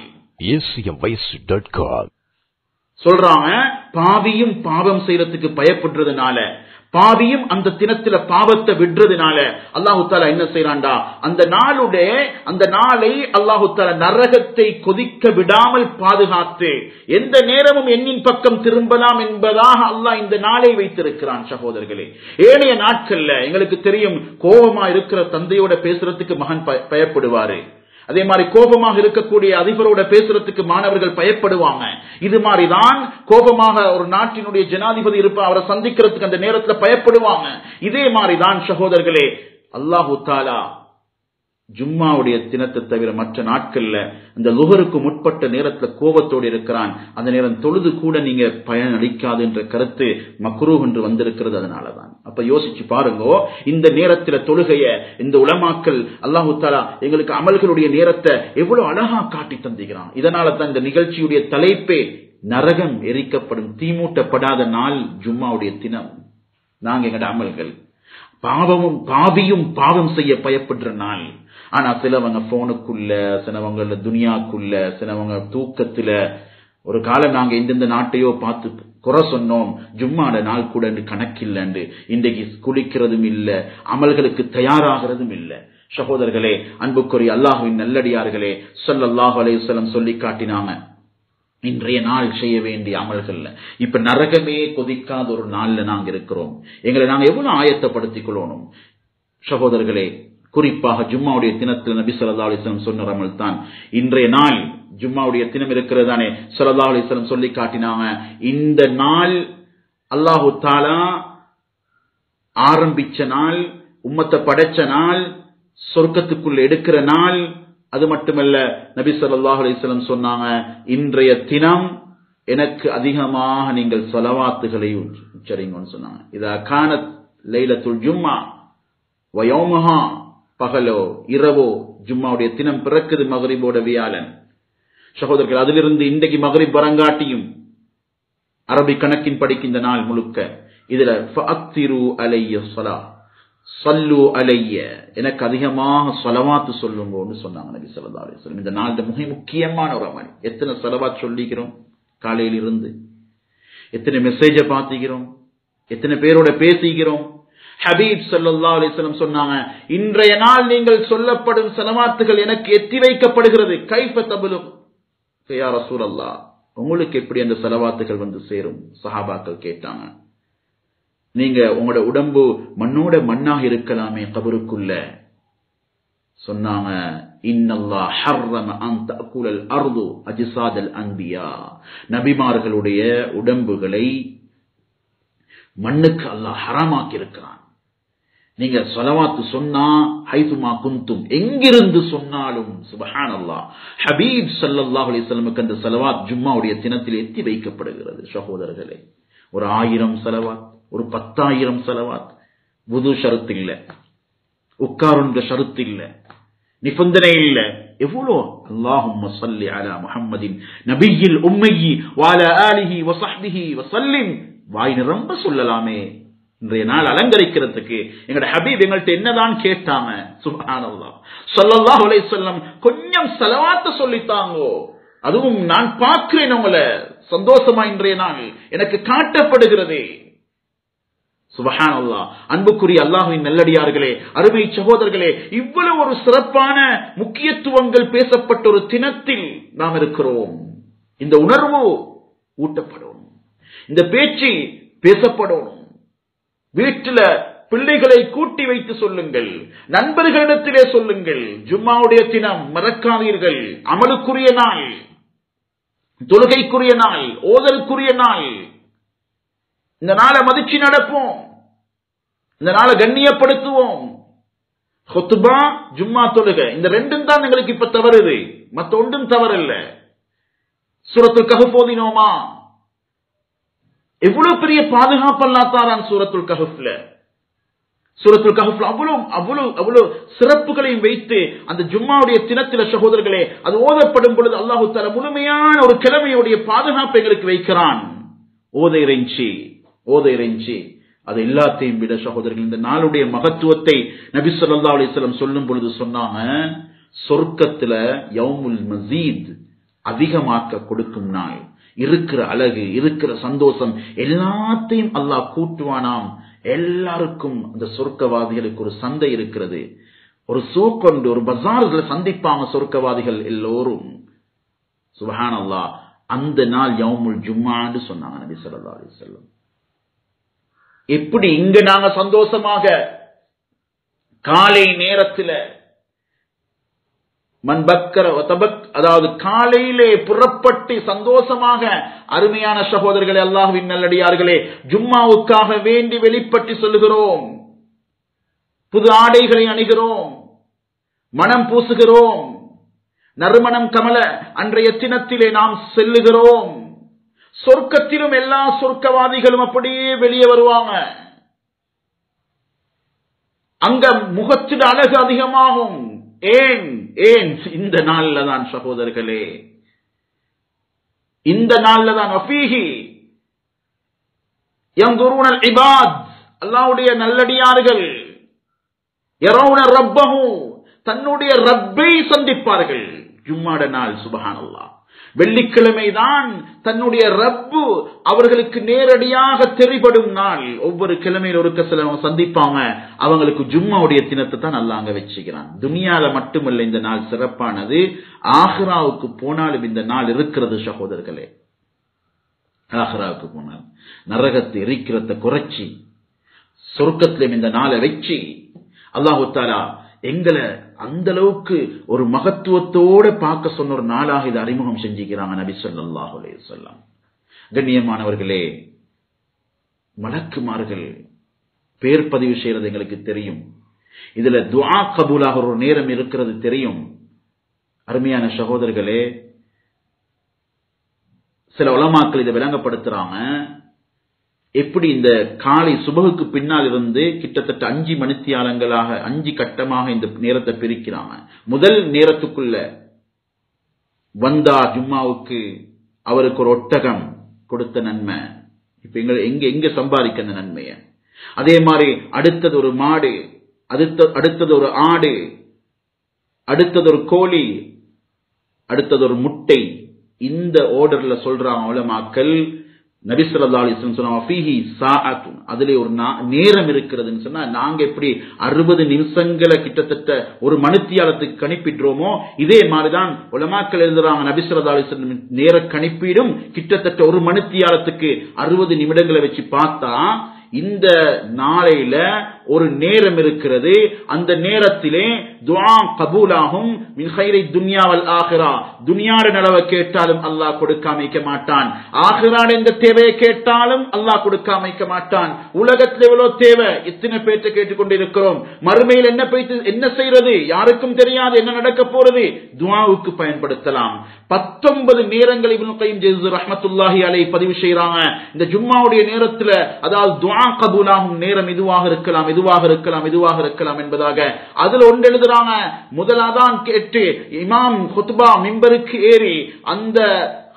acmvoice.com சொல்றாங்க பாவியும் பாவம் செய்யறதுக்கு பயப்படுறதுனால பாவியும் அந்த தினத்துல பாவத்தை விடுறதுனால அல்லாஹு தாலா என்ன செய்யறான்டா அந்த நாளுடைய அந்த நாளை அல்லாஹு தாலா நரகத்தை கொதிக்க விடாமல் பாதுகாத்து எந்த நேரமும் எண்ணின் பக்கம் திரும்பலாம் என்பதாக அல்லாஹ் இந்த நாளை வைத்திருக்கிறான் சகோதரர்களே ஏனைய நாட்கள்ல எங்களுக்கு தெரியும் கோபமா இருக்கிற தந்தையோட பேசுறதுக்கு மகன் பய- பயப்படுவாரு அதே மாதிரி கோபமாக இருக்கக்கூடிய அதிபரோட பேசுறதுக்கு மாணவர்கள் பயப்படுவாங்க இது மாதிரிதான் கோபமாக ஒரு நாட்டினுடைய ஜனாதிபதி இருப்ப அவரை சந்திக்கிறதுக்கு அந்த நேரத்துல பயப்படுவாங்க இதே மாதிரிதான் சகோதரர்களே அல்லாஹு தாலா ஜும்மாவுடைய தினத்தை தவிர மற்ற நாட்கள்ல இந்த லுகருக்கு முற்பட்ட நேரத்துல கோபத்தோடு இருக்கிறான் அந்த நேரம் தொழுது கூட நீங்க பயன் அளிக்காது என்ற கருத்து மக்ரூ என்று வந்திருக்கிறது அதனாலதான் அப்ப யோசிச்சு பாருங்க இந்த நேரத்துல தொழுகைய இந்த உலமாக்கள் அல்லாஹு தாலா எங்களுக்கு அமல்களுடைய நேரத்தை எவ்வளவு அழகா காட்டி தந்துகிறான் இதனால தான் இந்த நிகழ்ச்சியுடைய தலைப்பே நரகம் எரிக்கப்படும் தீமூட்டப்படாத நாள் ஜும்மாவுடைய தினம் நாங்க எங்கட அமல்கள் பாவமும் பாவியும் பாவம் செய்ய பயப்படுற நாள் ஆனா சிலவங்க போனுக்குள்ள சிலவங்க துனியாக்குள்ள சிலவங்க தூக்கத்துல ஒரு காலம் நாங்க எந்தெந்த நாட்டையோ பார்த்து குறை சொன்னோம் ஜும்மாட நாள் கூட கணக்கில்லண்டு இன்றைக்கு குளிக்கிறதும் இல்ல அமல்களுக்கு தயாராகிறதும் இல்ல சகோதரர்களே அன்புக்குரிய அல்லாஹுவின் நல்லடியார்களே ஸல்லல்லாஹு அலைஹி வஸல்லம் சொல்லி காட்டினாங்க இன்றைய நாள் செய்ய வேண்டிய அமல்கள்ல இப்ப நரகமே கொதிக்காத ஒரு நாள்ல நாங்க இருக்கிறோம் எங்களை நாங்க எவ்வளவு ஆயத்தப்படுத்திக் கொள்ளணும் சகோதரர்களே குறிப்பாக ஜும்மாவுடைய தினத்தில் நபி ஸல்லல்லாஹு அலைஹி வஸல்லம் சொன்ன அமல் தான் இன்றைய நாள் ஜும்மாவுடைய தினம் இருக்கிறதானே ஸல்லல்லாஹு அலைஹி வஸல்லம் சொல்லி காட்டினாங்க இந்த நாள் அல்லாஹு தாலா ஆரம்பிச்ச நாள் உம்மத்தை படைச்ச நாள் சொர்க்கத்துக்குள்ள எடுக்கிற நாள் அது மட்டுமல்ல நபி ஸல்லல்லாஹு அலைஹி வஸல்லம் சொன்னாங்க இன்றைய தினம் எனக்கு அதிகமாக நீங்கள் சொலவாத்துகளை உச்சரிங்கன்னு சொன்னாங்க இதா கானத் லைலத்துல் ஜும்மா வயோமஹா பகலோ இரவோ ஜும்மாவுடைய தினம் பிறக்குது மகரிபோட வியாழன் சகோதரர்கள் அதிலிருந்து இன்றைக்கு மகரிப் வரங்காட்டியும் அரபி கணக்கின் படிக்கின்ற நாள் முழுக்க இதுல ஃபஅக்திரு அலைய ஸலா சல்லு அலைய எனக்கு அதிகமாக ஸலவாத்து சொல்லுங்கன்னு சொன்னாங்க நபி ஸல்லல்லாஹு அலைஹி வஸல்லம் இந்த நாள் மிக முக்கியமான ஒரு அமல் எத்தனை ஸலவாத் சொல்லிக்கிறோம் காலையில இருந்து எத்தனை மெசேஜ பாத்திக்கிறோம் எத்தனை பேரோட பேசிக்கிறோம் ஹபீப் ஸல்லல்லாஹு அலைஹி வஸல்லம் சொன்னாங்க இன்றைய நாள் நீங்கள் சொல்லப்படும் ஸலவாத்துகள் எனக்கு எத்தி வைக்கப்படுகிறது கைஃப தபலு யா ரசூலல்லாஹ் உங்களுக்கு எப்படி அந்த செலவாத்துகள் வந்து சேரும் சஹாபாக்கள் கேட்டாங்க நீங்க உங்களோட உடம்பு மண்ணோட மண்ணாக இருக்கலாமே கபருக்குள்ள சொன்னாங்க இன்னல்லா ஹர்ரம அன் தஅகுலல் அர்து அஜ்சாதல் அன்பியா நபிமார்களுடைய உடம்புகளை மண்ணுக்கு அல்லாஹ் ஹராமாக்கி இருக்கிறான் நீங்க சொலவாத்து சொன்னா ஹைதுமா குந்தும் எங்கிருந்து சொன்னாலும் சுபஹான் அல்லாஹ் ஹபீப் சல்லல்லாஹு அலைஹி வஸல்லமுக்கு அந்த செலவாத் ஜும்மாவுடைய தினத்தில் எத்தி வைக்கப்படுகிறது சகோதரர்களே ஒரு ஆயிரம் செலவாத் ஒரு பத்தாயிரம் செலவாத் புது ஷரத்து இல்ல உட்காருன்ற ஷரத்து இல்ல நிபந்தனை இல்ல எவ்வளோ அல்லாஹும்ம ஸல்லி அலா முஹம்மதின் நபியில் உம்மையி வஅலா ஆலிஹி வஸஹ்பிஹி வஸல்லிம் வாய் நிரம்ப சொல்லலாமே இன்றைய நாள் அலங்கரிக்கிறதுக்கு எங்கட ஹபீப் எங்கள்கிட்ட என்னதான் கேட்டாங்க சுபஹானல்லாஹ் ஸல்லல்லாஹு அலைஹி வஸல்லம் கொஞ்சம் செலவாத்த சொல்லித்தாங்கோ அதுவும் நான் பார்க்கிறேன் உங்களை சந்தோஷமா இன்றைய நாள் எனக்கு காட்டப்படுகிறதே சுபஹானல்லாஹ் அன்புக்குரிய அல்லாஹுவின் நல்லடியார்களே அருமை சகோதரர்களே இவ்வளவு ஒரு சிறப்பான முக்கியத்துவங்கள் பேசப்பட்ட ஒரு தினத்தில் நாம் இருக்கிறோம் இந்த உணர்வு ஊட்டப்படும் இந்த பேச்சு பேசப்படணும் வீட்டில பிள்ளைகளை கூட்டி வைத்து சொல்லுங்கள் நண்பர்களிடத்திலே சொல்லுங்கள் ஜும்மாவுடைய தினம் மறக்காதீர்கள் அமலுக்குரிய நாள் தொழுகைக்குரிய நாள் ஓதலுக்குரிய நாள் இந்த நாளை மதிச்சு நடப்போம் இந்த நாளை கண்ணியப்படுத்துவோம் ஹொத்துபா ஜும்மா தொழுகை இந்த ரெண்டும் தான் எங்களுக்கு இப்ப தவறுது மத்த ஒன்றும் தவறில்ல சூரத்துல் கஹப் ஓதினோமா எவ்வளவு பெரிய பாதுகாப்பு அல்லாத்தாரான் சூரத்துல் கஹப்ல சூரத்துல் கஹப்ல அவ்வளவு அவ்வளவு அவ்வளவு சிறப்புகளையும் வைத்து அந்த ஜும்மாவுடைய தினத்தில சகோதரர்களே அது ஓதப்படும் பொழுது அல்லாஹு தால முழுமையான ஒரு கிழமையுடைய பாதுகாப்பு எங்களுக்கு வைக்கிறான் ஓத இறைஞ்சி ஓத இறைஞ்சி அது எல்லாத்தையும் விட சகோதரர்கள் இந்த நாளுடைய மகத்துவத்தை நபி சொல்லா அலிஸ்லம் சொல்லும் பொழுது சொன்னாங்க சொர்க்கத்துல யவுமுல் மசீத் அதிகமாக்க கொடுக்கும் நாள் இருக்கிற அழகு இருக்கிற சந்தோஷம் எல்லாத்தையும் அல்லாஹ் கூட்டுவானாம் எல்லாருக்கும் அந்த சொர்க்கவாதிகளுக்கு ஒரு சந்தை இருக்கிறது ஒரு சூக்கொண்டு ஒரு பஜார்களை சந்திப்பாங்க சொர்க்கவாதிகள் எல்லோரும் சுபஹான் அல்லா அந்த நாள் யவுமுல் ஜும்மான்னு சொன்னாங்க நபி சொல்லா அலிசல்லம் எப்படி இங்க நாங்க சந்தோஷமாக காலை நேரத்தில் மண்பக்கர அதாவது காலையிலே புறப்பட்டு சந்தோஷமாக அருமையான சகோதரர்களே அல்லாஹுவின் நல்லடியார்களே ஜும்மாவுக்காக வேண்டி வெளிப்பட்டு சொல்லுகிறோம் புது ஆடைகளை அணிகிறோம் மனம் பூசுகிறோம் நறுமணம் கமல அன்றைய தினத்திலே நாம் செல்லுகிறோம் சொர்க்கத்திலும் எல்லா சொர்க்கவாதிகளும் அப்படியே வெளியே வருவாங்க அங்க முகத்தின் அழகு அதிகமாகும் ஏன் ஏன் இந்த நாள்ல தான் சகோதரர்களே இந்த நாள்ல தான் அஃபீஹி யங்குருனல் இபாத் அல்லாவுடைய நல்லடியார்கள் யரவுன ரப்பஹு தன்னுடைய ரப்பை சந்திப்பார்கள் ஜும்மாட நாள் சுபஹானல்லா வெள்ளிக்கிழமை தான் தன்னுடைய ரப்பு அவர்களுக்கு நேரடியாக தெரிபடும் நாள் ஒவ்வொரு கிழமையில் ஒருக்க சில சந்திப்பாங்க அவங்களுக்கு ஜும்மாவுடைய தினத்தை தான் நல்லா அங்க வச்சுக்கிறான் துனியால மட்டுமல்ல இந்த நாள் சிறப்பானது ஆஹ்ராவுக்கு போனாலும் இந்த நாள் இருக்கிறது சகோதரர்களே ஆஹ்ராவுக்கு போனால் நரகத்தை எரிக்கிறத குறைச்சி சொர்க்கத்திலும் இந்த நாளை வச்சு அல்லாஹு தாலா எங்களை அந்த அளவுக்கு ஒரு மகத்துவத்தோட பார்க்க சொன்ன ஒரு நாளாக இதை அறிமுகம் செஞ்சுக்கிறாங்க நபி சொல்லாஹ் சொல்லாம் கண்ணியமானவர்களே மலக்குமார்கள் பேர் பதிவு செய்யறது எங்களுக்கு தெரியும் இதுல துவா கபூலாக ஒரு நேரம் இருக்கிறது தெரியும் அருமையான சகோதரர்களே சில உலமாக்கள் இதை விளங்கப்படுத்துறாங்க எப்படி இந்த காலை சுபகுக்கு பின்னால் இருந்து கிட்டத்தட்ட அஞ்சு மணித்தியாலங்களாக அஞ்சு கட்டமாக இந்த நேரத்தை பிரிக்கிறாங்க முதல் நேரத்துக்குள்ள வந்தா ஜும்மாவுக்கு அவருக்கு ஒரு ஒட்டகம் கொடுத்த நன்மை இப்ப எங்க எங்க எங்க சம்பாதிக்க அந்த நன்மைய அதே மாதிரி அடுத்தது ஒரு மாடு அடுத்த அடுத்தது ஒரு ஆடு அடுத்தது ஒரு கோழி அடுத்தது ஒரு முட்டை இந்த ஓர்டர்ல சொல்றாங்க உலமாக்கள் நபிசல்லா அலிஸ்லம் சொன்னாங்க அதுல ஒரு நேரம் இருக்கிறதுன்னு சொன்னா நாங்க எப்படி அறுபது நிமிஷங்களை கிட்டத்தட்ட ஒரு மணித்தியாலத்துக்கு கணிப்பிடுறோமோ இதே மாதிரிதான் உலமாக்கள் எழுதுறாங்க நபிசல்லா அலிஸ்லம் நேர கணிப்பீடும் கிட்டத்தட்ட ஒரு மணித்தியாலத்துக்கு அறுபது நிமிடங்களை வச்சு பார்த்தா இந்த நாளையில ஒரு நேரம் இருக்கிறது அந்த நேரத்திலே துவா கபூலாகும் மின்ஹைரை துன்யாவல் ஆகிறா துனியாட நலவை கேட்டாலும் அல்லாஹ் கொடுக்காமைக்க மாட்டான் ஆகிறாட எந்த தேவையை கேட்டாலும் அல்லாஹ் கொடுக்காமைக்க மாட்டான் உலகத்தில் எவ்வளவு தேவை எத்தனை பேற்றை கேட்டுக்கொண்டு இருக்கிறோம் மறுமையில் என்ன பேச்சு என்ன செய்யறது யாருக்கும் தெரியாது என்ன நடக்க போறது துவாவுக்கு பயன்படுத்தலாம் பத்தொன்பது நேரங்கள் இவனு கையும் ஜெயிசு ரஹமத்துல்லாஹி அலை பதிவு செய்யறாங்க இந்த ஜும்மாவுடைய நேரத்துல அதாவது துவா கபூலாகும் நேரம் இதுவாக இருக்கலாம் இதுவாக இருக்கலாம் இதுவாக இருக்கலாம் என்பதாக அதுல ஒன்று எழுதுறாங்க முதலாதான் கேட்டு இமாம் ஹுத்பா மிம்பருக்கு ஏறி அந்த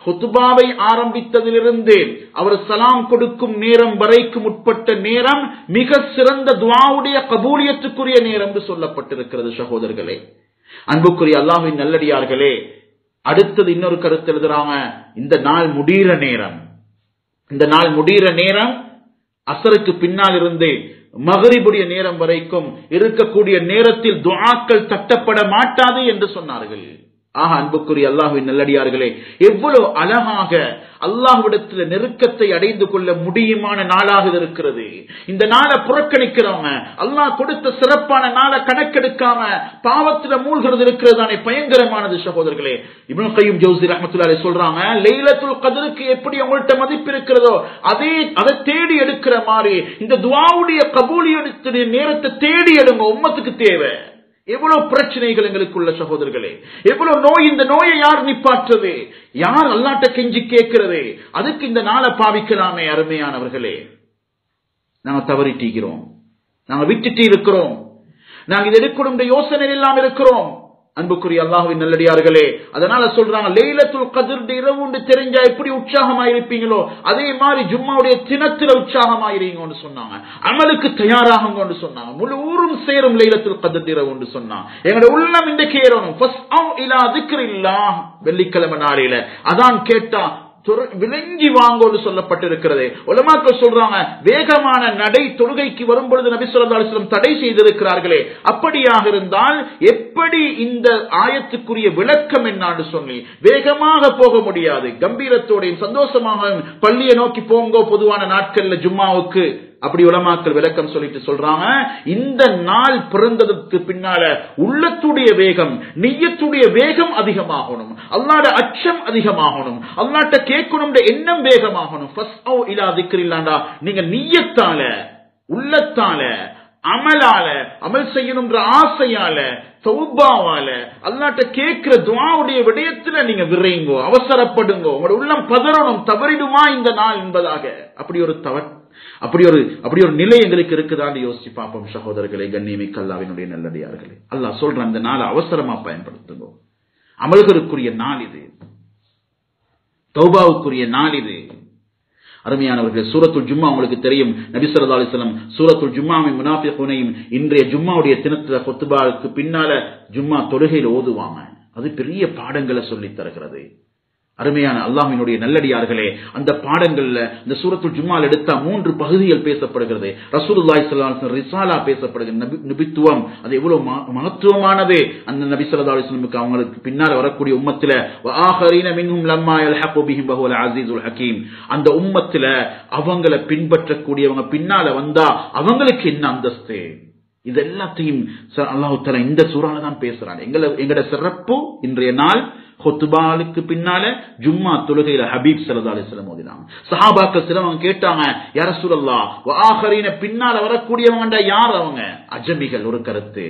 ஹுத்துபாவை ஆரம்பித்ததிலிருந்து அவர் சலாம் கொடுக்கும் நேரம் வரைக்கும் உட்பட்ட நேரம் மிக சிறந்த துவாவுடைய கபூலியத்துக்குரிய நேரம் என்று சொல்லப்பட்டிருக்கிறது சகோதரர்களே அன்புக்குரிய அல்லாஹின் நல்லடியார்களே அடுத்தது இன்னொரு கருத்து எழுதுறாங்க இந்த நாள் முடிகிற நேரம் இந்த நாள் முடிகிற நேரம் அசருக்கு பின்னால் இருந்து மகரிபுடைய நேரம் வரைக்கும் இருக்கக்கூடிய நேரத்தில் துஆக்கள் தட்டப்பட மாட்டாது என்று சொன்னார்கள் ஆக அன்புக்குரிய அல்லாஹுவின் நல்லடியார்களே எவ்வளவு அழகாக அல்லாஹ்விடத்தில் நெருக்கத்தை அடைந்து கொள்ள முடியுமான நாளாக இது இருக்கிறது இந்த நாளை புறக்கணிக்கிறவங்க அல்லாஹ் கொடுத்த சிறப்பான நாளை கணக்கெடுக்காம பாவத்துல மூழ்கிறது இருக்கிறதானே பயங்கரமானது சகோதரர்களே இப்னு கையும் ஜவுசி ரஹமத்துல்லாஹி சொல்றாங்க லைலத்துல் கதருக்கு எப்படி உங்கள்ட்ட மதிப்பு இருக்கிறதோ அதே அதை தேடி எடுக்கிற மாதிரி இந்த துவாவுடைய கபூலியத்துடைய நேரத்தை தேடி எடுங்க உம்மத்துக்கு தேவை எவ்வளவு பிரச்சனைகள் எங்களுக்குள்ள சகோதரர்களே எவ்வளவு நோய் இந்த நோயை யார் நிப்பாற்றுறது யார் அல்லாட்ட கெஞ்சி கேட்கிறது அதுக்கு இந்த நாளை பாவிக்கலாமே அருமையானவர்களே நாங்க தவறிட்டீக்கிறோம் நாங்க விட்டுட்டு இருக்கிறோம் நாங்க இது எடுக்கணும் யோசனை இல்லாம இருக்கிறோம் அன்புக்குரிய அல்லாஹுவின் நல்லடியார்களே அதனால சொல்றாங்க லைலத்துல் கதிர் இரவு தெரிஞ்சா எப்படி உற்சாகமா இருப்பீங்களோ அதே மாதிரி ஜும்மாவுடைய தினத்துல உற்சாகமா இருங்கன்னு சொன்னாங்க அமலுக்கு தயாராகுங்கன்னு சொன்னாங்க முழு ஊரும் சேரும் லைலத்துல் கதிர் இரவு சொன்னாங்க எங்களோட உள்ளம் இன்றைக்கு ஏறணும் வெள்ளிக்கிழமை நாளையில அதான் கேட்டா விளங்கி வாங்கோடு சொல்லப்பட்டிருக்கிறது உலமாக்கள் சொல்றாங்க வேகமான நடை தொழுகைக்கு வரும் பொழுது நபி சொல்லா தடை செய்திருக்கிறார்களே அப்படியாக இருந்தால் எப்படி இந்த ஆயத்துக்குரிய விளக்கம் என்னான்னு சொல்லி வேகமாக போக முடியாது கம்பீரத்தோடையும் சந்தோஷமாக பள்ளியை நோக்கி போங்கோ பொதுவான நாட்கள்ல ஜும்மாவுக்கு அப்படி உலமாக்கள் விளக்கம் சொல்லிட்டு சொல்றாங்க இந்த நாள் பிறந்ததுக்கு பின்னால உள்ளத்துடைய வேகம் நெய்யத்துடைய வேகம் அதிகமாகணும் அல்லாட அச்சம் அதிகமாகணும் அல்லாட்ட கேட்கணும் எண்ணம் வேகமாகணும் இல்லாண்டா நீங்க நீயத்தால உள்ளத்தால அமலால அமல் செய்யணும்ன்ற ஆசையால சௌபாவால அல்லாட்ட கேட்கிற துவாவுடைய விடயத்துல நீங்க விரைங்கோ அவசரப்படுங்கோ உங்களோட உள்ளம் பதறணும் தவறிடுமா இந்த நாள் என்பதாக அப்படி ஒரு தவறு அப்படி ஒரு அப்படி ஒரு நிலை எங்களுக்கு இருக்குதான்னு யோசிச்சு பார்ப்போம் சகோதரர்களை கண்ணியமிக்க அல்லாவினுடைய நல்லடியார்களே அல்லாஹ் சொல்ற அந்த நாளை அவசரமா பயன்படுத்துங்க அமல்களுக்குரிய நாள் இது தௌபாவுக்குரிய நாள் இது அருமையானவர்கள் சூரத்துல் ஜும்மா உங்களுக்கு தெரியும் நபி சொல்லா அலிஸ்லாம் சூரத்துல் ஜும்மாவின் முனாஃபிகுனையும் இன்றைய ஜும்மாவுடைய தினத்துல கொத்துபாவுக்கு பின்னால ஜும்மா தொழுகையில் ஓதுவாங்க அது பெரிய பாடங்களை சொல்லி தருகிறது அருமையான அல்லாஹினுடைய நல்லடியார்களே அந்த பாடங்கள்ல இந்த சூரத்துல் ஜும்மால் எடுத்தா மூன்று பகுதிகள் பேசப்படுகிறது ரசூலுல்லாய் சல்லாஹ் ரிசாலா பேசப்படுகிறது நிபித்துவம் அது எவ்வளவு மகத்துவமானது அந்த நபி சொல்லா அலிஸ்லமுக்கு அவங்களுக்கு பின்னால் வரக்கூடிய உம்மத்துல மின்ஹும் லம்மா யல்ஹகு பிஹிம் வஹுவல் அஸீஸுல் ஹகீம் அந்த உம்மத்துல அவங்கள பின்பற்றக்கூடியவங்க பின்னால வந்தா அவங்களுக்கு என்ன அந்தஸ்து இது எல்லாத்தையும் அல்லாஹு தலா இந்த சூறால தான் பேசுறாங்க எங்களை எங்களோட சிறப்பு இன்றைய நாள் ஹொத்துபாலுக்கு பின்னால ஜும்மா தொழுகையில ஹபீப் சல்லா அலிஸ்லாம் ஓதினாங்க சஹாபாக்கள் சிலவங்க கேட்டாங்க யார சூழல்லா ஆஹரீன பின்னால வரக்கூடியவங்க யார் அவங்க அஜமிகள் ஒரு கருத்து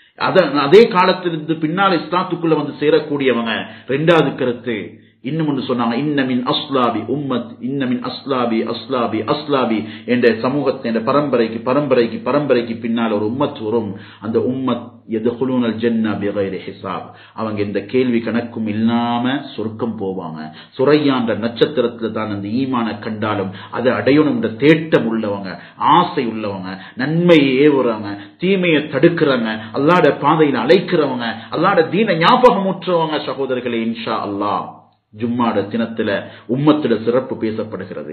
அதே காலத்திலிருந்து பின்னால இஸ்லாத்துக்குள்ள வந்து சேரக்கூடியவங்க ரெண்டாவது கருத்து இன்னும் ஒன்று சொன்னாங்க இன்னமின் அஸ்லாபி உம்மத் இன்னமின் அஸ்லாபி அஸ்லாபி அஸ்லாபி என்ற சமூகத்தை என்ற பரம்பரைக்கு பரம்பரைக்கு பரம்பரைக்கு பின்னால் ஒரு உம்மத் வரும் அந்த உம்மத் எதுகுலூனல் ஜென்னா பிகைரி ஹிசாப் அவங்க இந்த கேள்வி கணக்கும் இல்லாம சொர்க்கம் போவாங்க சுரையான்ற நட்சத்திரத்துல தான் அந்த ஈமான கண்டாலும் அதை அடையணும்ன்ற தேட்டம் உள்ளவங்க ஆசை உள்ளவங்க நன்மையை ஏவுறாங்க தீமையை தடுக்கிறாங்க அல்லாட பாதையில் அழைக்கிறவங்க அல்லாட தீன ஞாபகம் ஊற்றுறவங்க சகோதரர்களே இன்ஷா அல்லாஹ் ஜும்மாட தினத்துல உம்மத்துல சிறப்பு பேசப்படுகிறது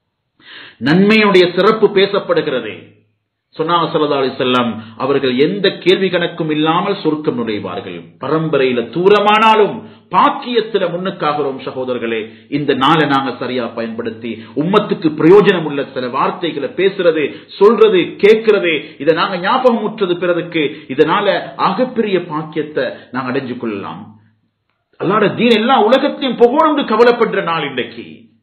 நன்மையுடைய சிறப்பு பேசப்படுகிறது சொன்னாங்க சல்லா அலி செல்லம் அவர்கள் எந்த கேள்வி கணக்கும் இல்லாமல் சொர்க்கம் நுழைவார்கள் பரம்பரையில தூரமானாலும் பாக்கியத்துல முன்னுக்காகிறோம் சகோதரர்களே இந்த நாளை நாங்க சரியா பயன்படுத்தி உம்மத்துக்கு பிரயோஜனம் உள்ள சில வார்த்தைகளை பேசுறது சொல்றது கேட்கிறது இதை நாங்க ஞாபகம் முற்றது பிறருக்கு இதனால ஆகப்பெரிய பாக்கியத்தை நாங்க அடைஞ்சு கொள்ளலாம் அல்லாட தீன் எல்லா உலகத்தையும் புகழ்ந்து கவலைப்படுற நாள் இன்றைக்கு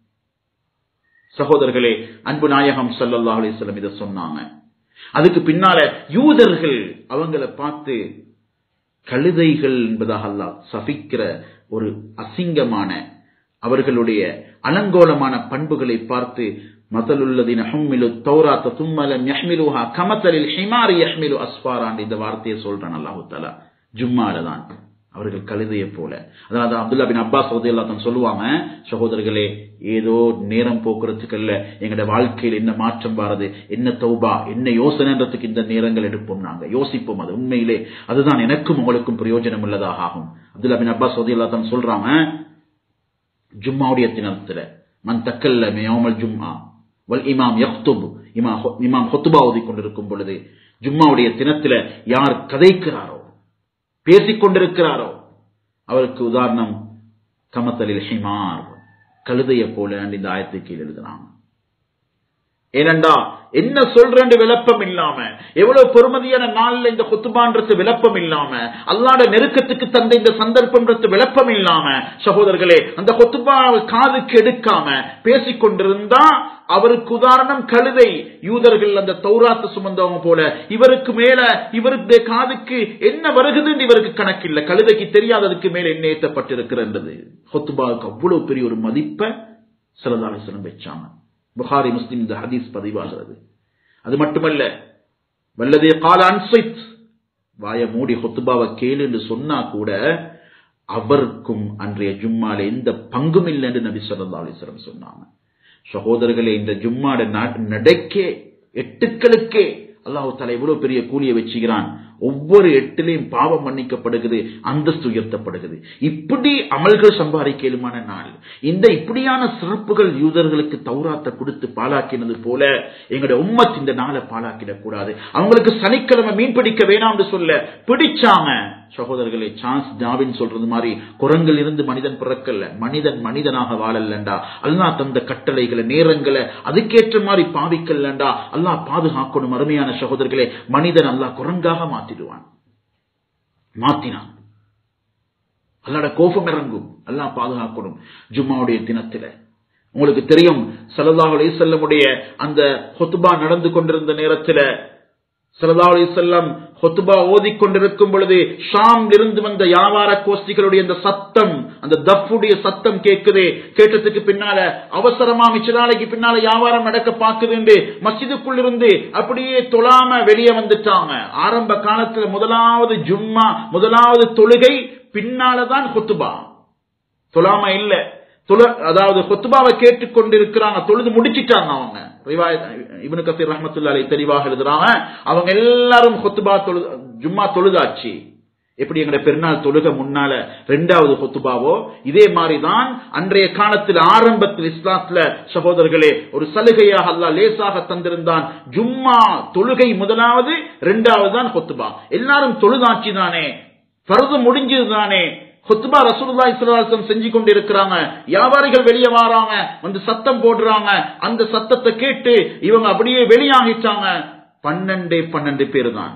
சகோதரர்களே அன்பு நாயகம் சல்லல்லா அலிஸ்லம் இதை சொன்னாங்க அதுக்கு பின்னால யூதர்கள் அவங்கள பார்த்து கழுதைகள் என்பதாக அல்லா சபிக்கிற ஒரு அசிங்கமான அவர்களுடைய அலங்கோலமான பண்புகளை பார்த்து மதலுள்ளதின் ஹம்மிலு தௌராத்த தும்மலம் யஹ்மிலுஹா கமத்தலில் ஹிமாரி யஹ்மிலு அஸ்பாரான் இந்த வார்த்தையை சொல்றான் அல்லாஹு தலா ஜும்மால தான் அவர்கள் கழுதையை போல அதாவது அப்துல்லா பின் அப்பாஸ் சௌதியெல்லாம் சொல்லுவாங்க சகோதரர்களே ஏதோ நேரம் போக்குறதுக்கு அல்ல எங்களோட வாழ்க்கையில் என்ன மாற்றம் வாரது என்ன தௌபா என்ன யோசனைன்றதுக்கு இந்த நேரங்கள் எடுப்போம் நாங்க யோசிப்போம் அது உண்மையிலே அதுதான் எனக்கும் உங்களுக்கும் பிரயோஜனம் உள்ளதாக ஆகும் அப்துல்லா பின் அப்பாஸ் சௌதியெல்லாம் சொல்றாங்க ஜும்மாவுடைய தினத்துல மன் தக்கல்ல மியோமல் ஜும்மா வல் இமாம் யக்துப் இமாம் ஹொத்துபா ஓதி கொண்டிருக்கும் பொழுது ஜும்மாவுடைய தினத்துல யார் கதைக்கிறாரோ பேசிக் கொண்டிருக்கிறாரோ அவருக்கு உதாரணம் கமத்தலில் ஹிமார் கழுதைய போல இந்த ஆயத்தை கீழ் எழுதுறாங்க ஏனண்டா என்ன சொல்றேன்னு விளப்பம் இல்லாம எவ்வளவு பொறுமதியான நாள்ல இந்த குத்துபான்றது விளப்பம் இல்லாம அல்லாட நெருக்கத்துக்கு தந்த இந்த சந்தர்ப்பம்ன்றது விளப்பம் இல்லாம சகோதரர்களே அந்த கொத்துபா காதுக்கு எடுக்காம பேசிக் கொண்டிருந்தா அவருக்கு உதாரணம் கழுதை யூதர்கள் அந்த தௌராத்து சுமந்தவங்க போல இவருக்கு மேல இவருடைய காதுக்கு என்ன வருகுதுன்னு இவருக்கு கணக்கில்லை கழுதைக்கு தெரியாததுக்கு மேல என்ன ஏற்றப்பட்டிருக்கிறது ஹொத்துபாவுக்கு அவ்வளவு பெரிய ஒரு மதிப்பை சிலதாலேசனம் வச்சாங்க புகாரி முஸ்லிம் இந்த ஹதீஸ் பதிவாகிறது அது மட்டுமல்ல வல்லதே கால அன்சைத் வாய மூடி ஹொத்துபாவை கேளு என்று சொன்னா கூட அவருக்கும் அன்றைய ஜும்மால எந்த பங்கும் இல்லை என்று நபி சொல்லா அலிஸ்வரம் சொன்னாங்க சகோதரர்களே இந்த ஜும்மாட நடக்கே எட்டுக்களுக்கே அல்லாஹு தலா இவ்வளவு பெரிய கூலியை வச்சுக்கிறான் ஒவ்வொரு எட்டிலையும் பாவம் மன்னிக்கப்படுகிறது அந்தஸ்து உயர்த்தப்படுகிறது இப்படி அமல்கள் சம்பாதிக்கலுமான நாள் இந்த இப்படியான சிறப்புகள் யூதர்களுக்கு தௌராத்தை கொடுத்து பாலாக்கினது போல எங்களுடைய உம்மத் இந்த நாளை பாலாக்கிடக் கூடாது அவங்களுக்கு சனிக்கிழமை மீன் பிடிக்க வேணாம்னு சொல்ல பிடிச்சாங்க சகோதரர்களே சான்ஸ் டாவின் சொல்றது மாதிரி குரங்கில் இருந்து மனிதன் பிறக்கல்ல மனிதன் மனிதனாக வாழல்லண்டா அல்லா தந்த கட்டளைகளை நேரங்களை அதுக்கேற்ற மாதிரி பாவிக்கல்லண்டா அல்லாஹ் பாதுகாக்கணும் அருமையான சகோதரர்களே மனிதன் அல்லாஹ் குரங்காக மாத்திடுவான் மாத்தினான் அல்லாட கோபம் இறங்கும் அல்லாஹ் பாதுகாக்கணும் ஜும்மாவுடைய தினத்தில உங்களுக்கு தெரியும் சல்லல்லாஹு அலைஹி செல்லமுடைய அந்த ஹொத்துபா நடந்து கொண்டிருந்த நேரத்தில் சல்லா அலி செல்லம் ஹொத்துபா ஓதிக்கொண்டிருக்கும் பொழுது ஷாம் இருந்து வந்த வியாபார கோஷ்டிகளுடைய அந்த சத்தம் அந்த தப்புடைய சத்தம் கேட்குது கேட்டதுக்கு பின்னால அவசரமா மிச்ச நாளைக்கு பின்னால வியாபாரம் நடக்க பாக்குது மசிதுக்குள் இருந்து அப்படியே தொழாம வெளியே வந்துட்டாங்க ஆரம்ப காலத்துல முதலாவது ஜும்மா முதலாவது தொழுகை பின்னாலதான் ஹொத்துபா தொழாம இல்ல அதாவது கொத்துபாவை கேட்டுக் கொண்டிருக்கிறாங்க தொழுது முடிச்சிட்டாங்க அவங்க இவனு கசீர் ரஹமத்துல்லாலை தெளிவாக எழுதுறாங்க அவங்க எல்லாரும் கொத்துபா தொழு ஜும்மா தொழுதாச்சு எப்படி எங்க பெருநாள் தொழுக முன்னால ரெண்டாவது கொத்துபாவோ இதே மாதிரிதான் அன்றைய காலத்தில் ஆரம்பத்தில் இஸ்லாத்துல சகோதரர்களே ஒரு சலுகையாக அல்லா லேசாக தந்திருந்தான் ஜும்மா தொழுகை முதலாவது ரெண்டாவது தான் கொத்துபா எல்லாரும் தொழுதாச்சு தானே பருது முடிஞ்சது தானே ஹொத்துபா ரசூலுல்லா இஸ்லாசம் செஞ்சு கொண்டு இருக்கிறாங்க வியாபாரிகள் வெளியே வராங்க வந்து சத்தம் போடுறாங்க அந்த சத்தத்தை கேட்டு இவங்க அப்படியே வெளியாகிட்டாங்க பன்னெண்டே பன்னெண்டு பேர் தான்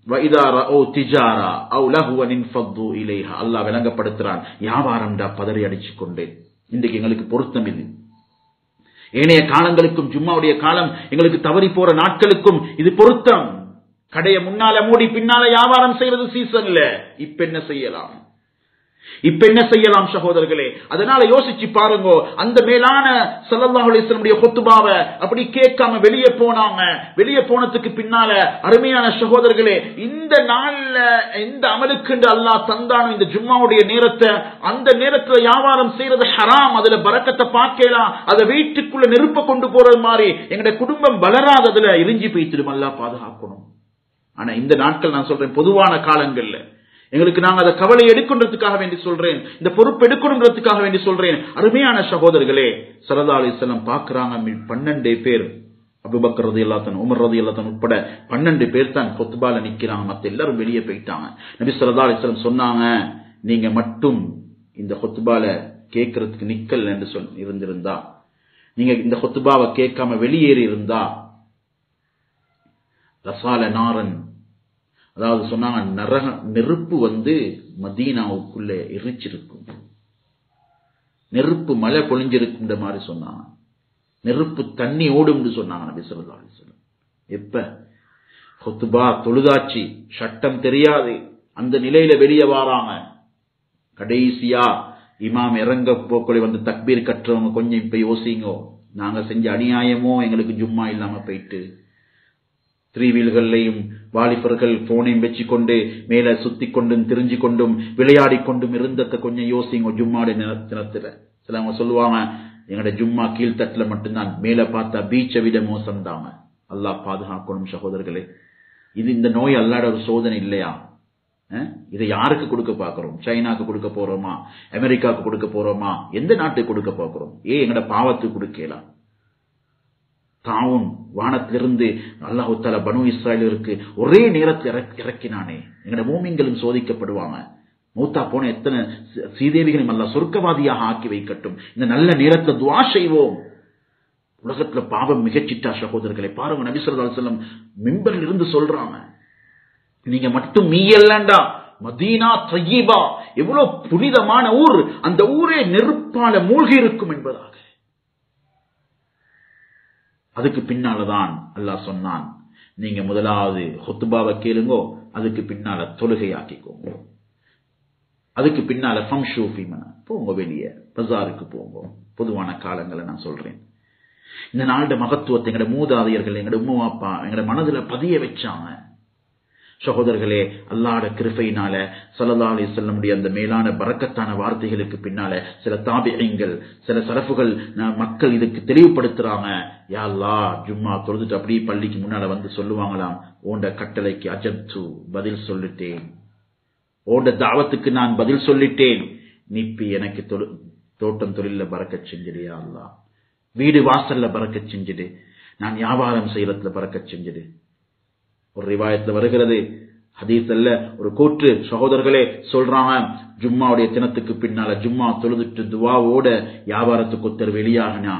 அல்லாஹ் விளங்கப்படுத்துறான் வியாபாரம்டா பதறி அடிச்சு கொண்டு இன்றைக்கு எங்களுக்கு பொருத்தம் இது ஏனைய காலங்களுக்கும் ஜும்மாவுடைய காலம் எங்களுக்கு தவறி போற நாட்களுக்கும் இது பொருத்தம் கடைய முன்னால மூடி பின்னால வியாபாரம் செய்யறது சீசன்ல இப்ப என்ன செய்யலாம் இப்ப என்ன செய்யலாம் சகோதரர்களே அதனால யோசிச்சு பாருங்க அந்த மேலான சல்லாஹுடைய கொத்துபாவ அப்படி கேட்காம வெளியே போனாங்க வெளியே போனதுக்கு பின்னால அருமையான சகோதரர்களே இந்த நாள்ல எந்த அமலுக்கு அல்லாஹ் தந்தானோ இந்த ஜும்மாவுடைய நேரத்தை அந்த நேரத்துல வியாபாரம் செய்யறது ஹராம் அதுல பறக்கத்தை பார்க்கலாம் அதை வீட்டுக்குள்ள நெருப்ப கொண்டு போறது மாதிரி எங்களுடைய குடும்பம் வளராததுல இறிஞ்சி போய்த்திடும் அல்லா பாதுகாக்கணும் ஆனா இந்த நாட்கள் நான் சொல்றேன் பொதுவான காலங்கள்ல எங்களுக்கு நாங்க அதை கவலை எடுக்கணுன்றதுக்காக வேண்டி சொல்றேன் இந்த பொறுப்பு எடுக்கணுன்றதுக்காக வேண்டி சொல்றேன் அருமையான சகோதரர்களே சரதா அலிஸ்லாம் பாக்குறாங்க பன்னெண்டு பேர் அபுபக்கர் ரதி எல்லாத்தன் உமர் ரதி எல்லாத்தன் உட்பட பன்னெண்டு பேர் தான் கொத்துபால நிக்கிறாங்க மத்த எல்லாரும் வெளியே போயிட்டாங்க நபி சரதா அலிஸ்லாம் சொன்னாங்க நீங்க மட்டும் இந்த கொத்துபால கேட்கறதுக்கு நிக்கல் என்று சொல் இருந்திருந்தா நீங்க இந்த கொத்துபாவை கேட்காம வெளியேறி இருந்தா ரசால நாரன் அதாவது சொன்னாங்க நரக நெருப்பு வந்து மதீனாவுக்குள்ள எரிச்சிருக்கும் நெருப்பு மழை பொழிஞ்சிருக்கும் மாதிரி சொன்னாங்க நெருப்பு தண்ணி ஓடும் சொன்னாங்க நபி சொல்லா அலிஸ்லம் எப்ப கொத்துபா தொழுதாச்சி சட்டம் தெரியாது அந்த நிலையில வெளியே வாராங்க கடைசியா இமாம் இறங்க போக்களை வந்து தக்பீர் கட்டுறவங்க கொஞ்சம் இப்ப யோசிங்கோ நாங்க செஞ்ச அநியாயமோ எங்களுக்கு ஜும்மா இல்லாம போயிட்டு த்ரீ வீல்கள்லையும் வாலிபர்கள் போனையும் வச்சுக்கொண்டு மேல சுத்தி கொண்டும் திரிஞ்சு கொண்டும் விளையாடி கொண்டும் இருந்தத கொஞ்சம் யோசிங்க ஜும்மாடி தினத்துல சிலவங்க சொல்லுவாங்க எங்கட ஜும்மா கீழ்த்தட்டுல மட்டும்தான் மேல பார்த்தா பீச்சை விட மோசம் தாங்க அல்லாஹ் பாதுகாக்கணும் சகோதரர்களே இது இந்த நோய் அல்லாட ஒரு சோதனை இல்லையா அஹ்? இதை யாருக்கு கொடுக்க பார்க்கிறோம் சைனாக்கு கொடுக்க போறோமா அமெரிக்காவுக்கு கொடுக்க போறோமா எந்த நாட்டுக்கு கொடுக்க பார்க்கிறோம் ஏன் எங்கட பாவத்துக்கு கொடுக்கலாம் தாவும் வானத்திலிருந்து அல்லாஹு தாலா பனு இஸ்ராயலருக்கு ஒரே நேரத்தில் இறக்- இறக்கினானே எங்கட மூமிங்களும் சோதிக்கப்படுவாங்க மூத்தா போன எத்தனை சி- சீதேவிகளையும் அல்ல சொர்க்கவாதியாக ஆக்கி வைக்கட்டும் இந்த நல்ல நேரத்தை துவா செய்வோம் உலகத்துல பாவம் மிகச்சிட்டா சகோதரர்களை பாருங்க நபி ஸல்லல்லாஹு அலைஹி வஸல்லம் மிம்பரில் இருந்து சொல்றாங்க நீங்க மட்டும் மீயல்லண்டா மதீனா தையீபா எவ்வளவு புனிதமான ஊர் அந்த ஊரே நெருப்பால மூழ்கி இருக்கும் என்பதாக அதுக்கு பின்னாலதான் அல்லாஹ் சொன்னான் நீங்க முதலாவது ஹுத்துபாவை கேளுங்கோ அதுக்கு பின்னால தொழுகையாக்கிக்கோங்க அதுக்கு பின்னால ஃபம்ஷூ ஃபீமன போங்க வெளியே பஜாருக்கு போங்க பொதுவான காலங்களை நான் சொல்றேன் இந்த நாளோட மகத்துவத்தை எங்கட மூதாதையர்கள் எங்கட உம்மா அப்பா எங்கட மனதுல பதிய வச்சாங்க சகோதரர்களே அல்லாட கிருபையினால ஸல்லல்லாஹு அலைஹி வஸல்லமுடைய அந்த மேலான பரக்கத்தான வார்த்தைகளுக்கு பின்னால சில தாபியங்கள் சில சரஃபுகள் ந- மக்கள் இதுக்கு தெளிவுபடுத்துறாங்க யா அல்லாஹ் ஜும்மா தொழுதுட்டு அப்படியே பள்ளிக்கு முன்னால வந்து சொல்லுவாங்களாம் ஓண்ட கட்டளைக்கு அஜப்து பதில் சொல்லிட்டேன் ஓண்ட தாவத்துக்கு நான் பதில் சொல்லிட்டேன் நீப்பி எனக்கு தொழு- தோட்டம் தொழில பறக்கச் செஞ்சிடு யா அல்லாஹ் வீடு வாசல்ல பறக்கச் செஞ்சிடு நான் வியாபாரம் செய்யறதுல பறக்கச் செஞ்சிடு ஒரு ரிவாயத்துல வருகிறது ஹதீஸ் அல்ல ஒரு கூற்று சகோதரர்களே சொல்றாங்க ஜும்மாவுடைய தினத்துக்கு பின்னால ஜும்மா தொழுதுட்டு துவாவோட வியாபாரத்துக்கு ஒருத்தர் வெளியாகினா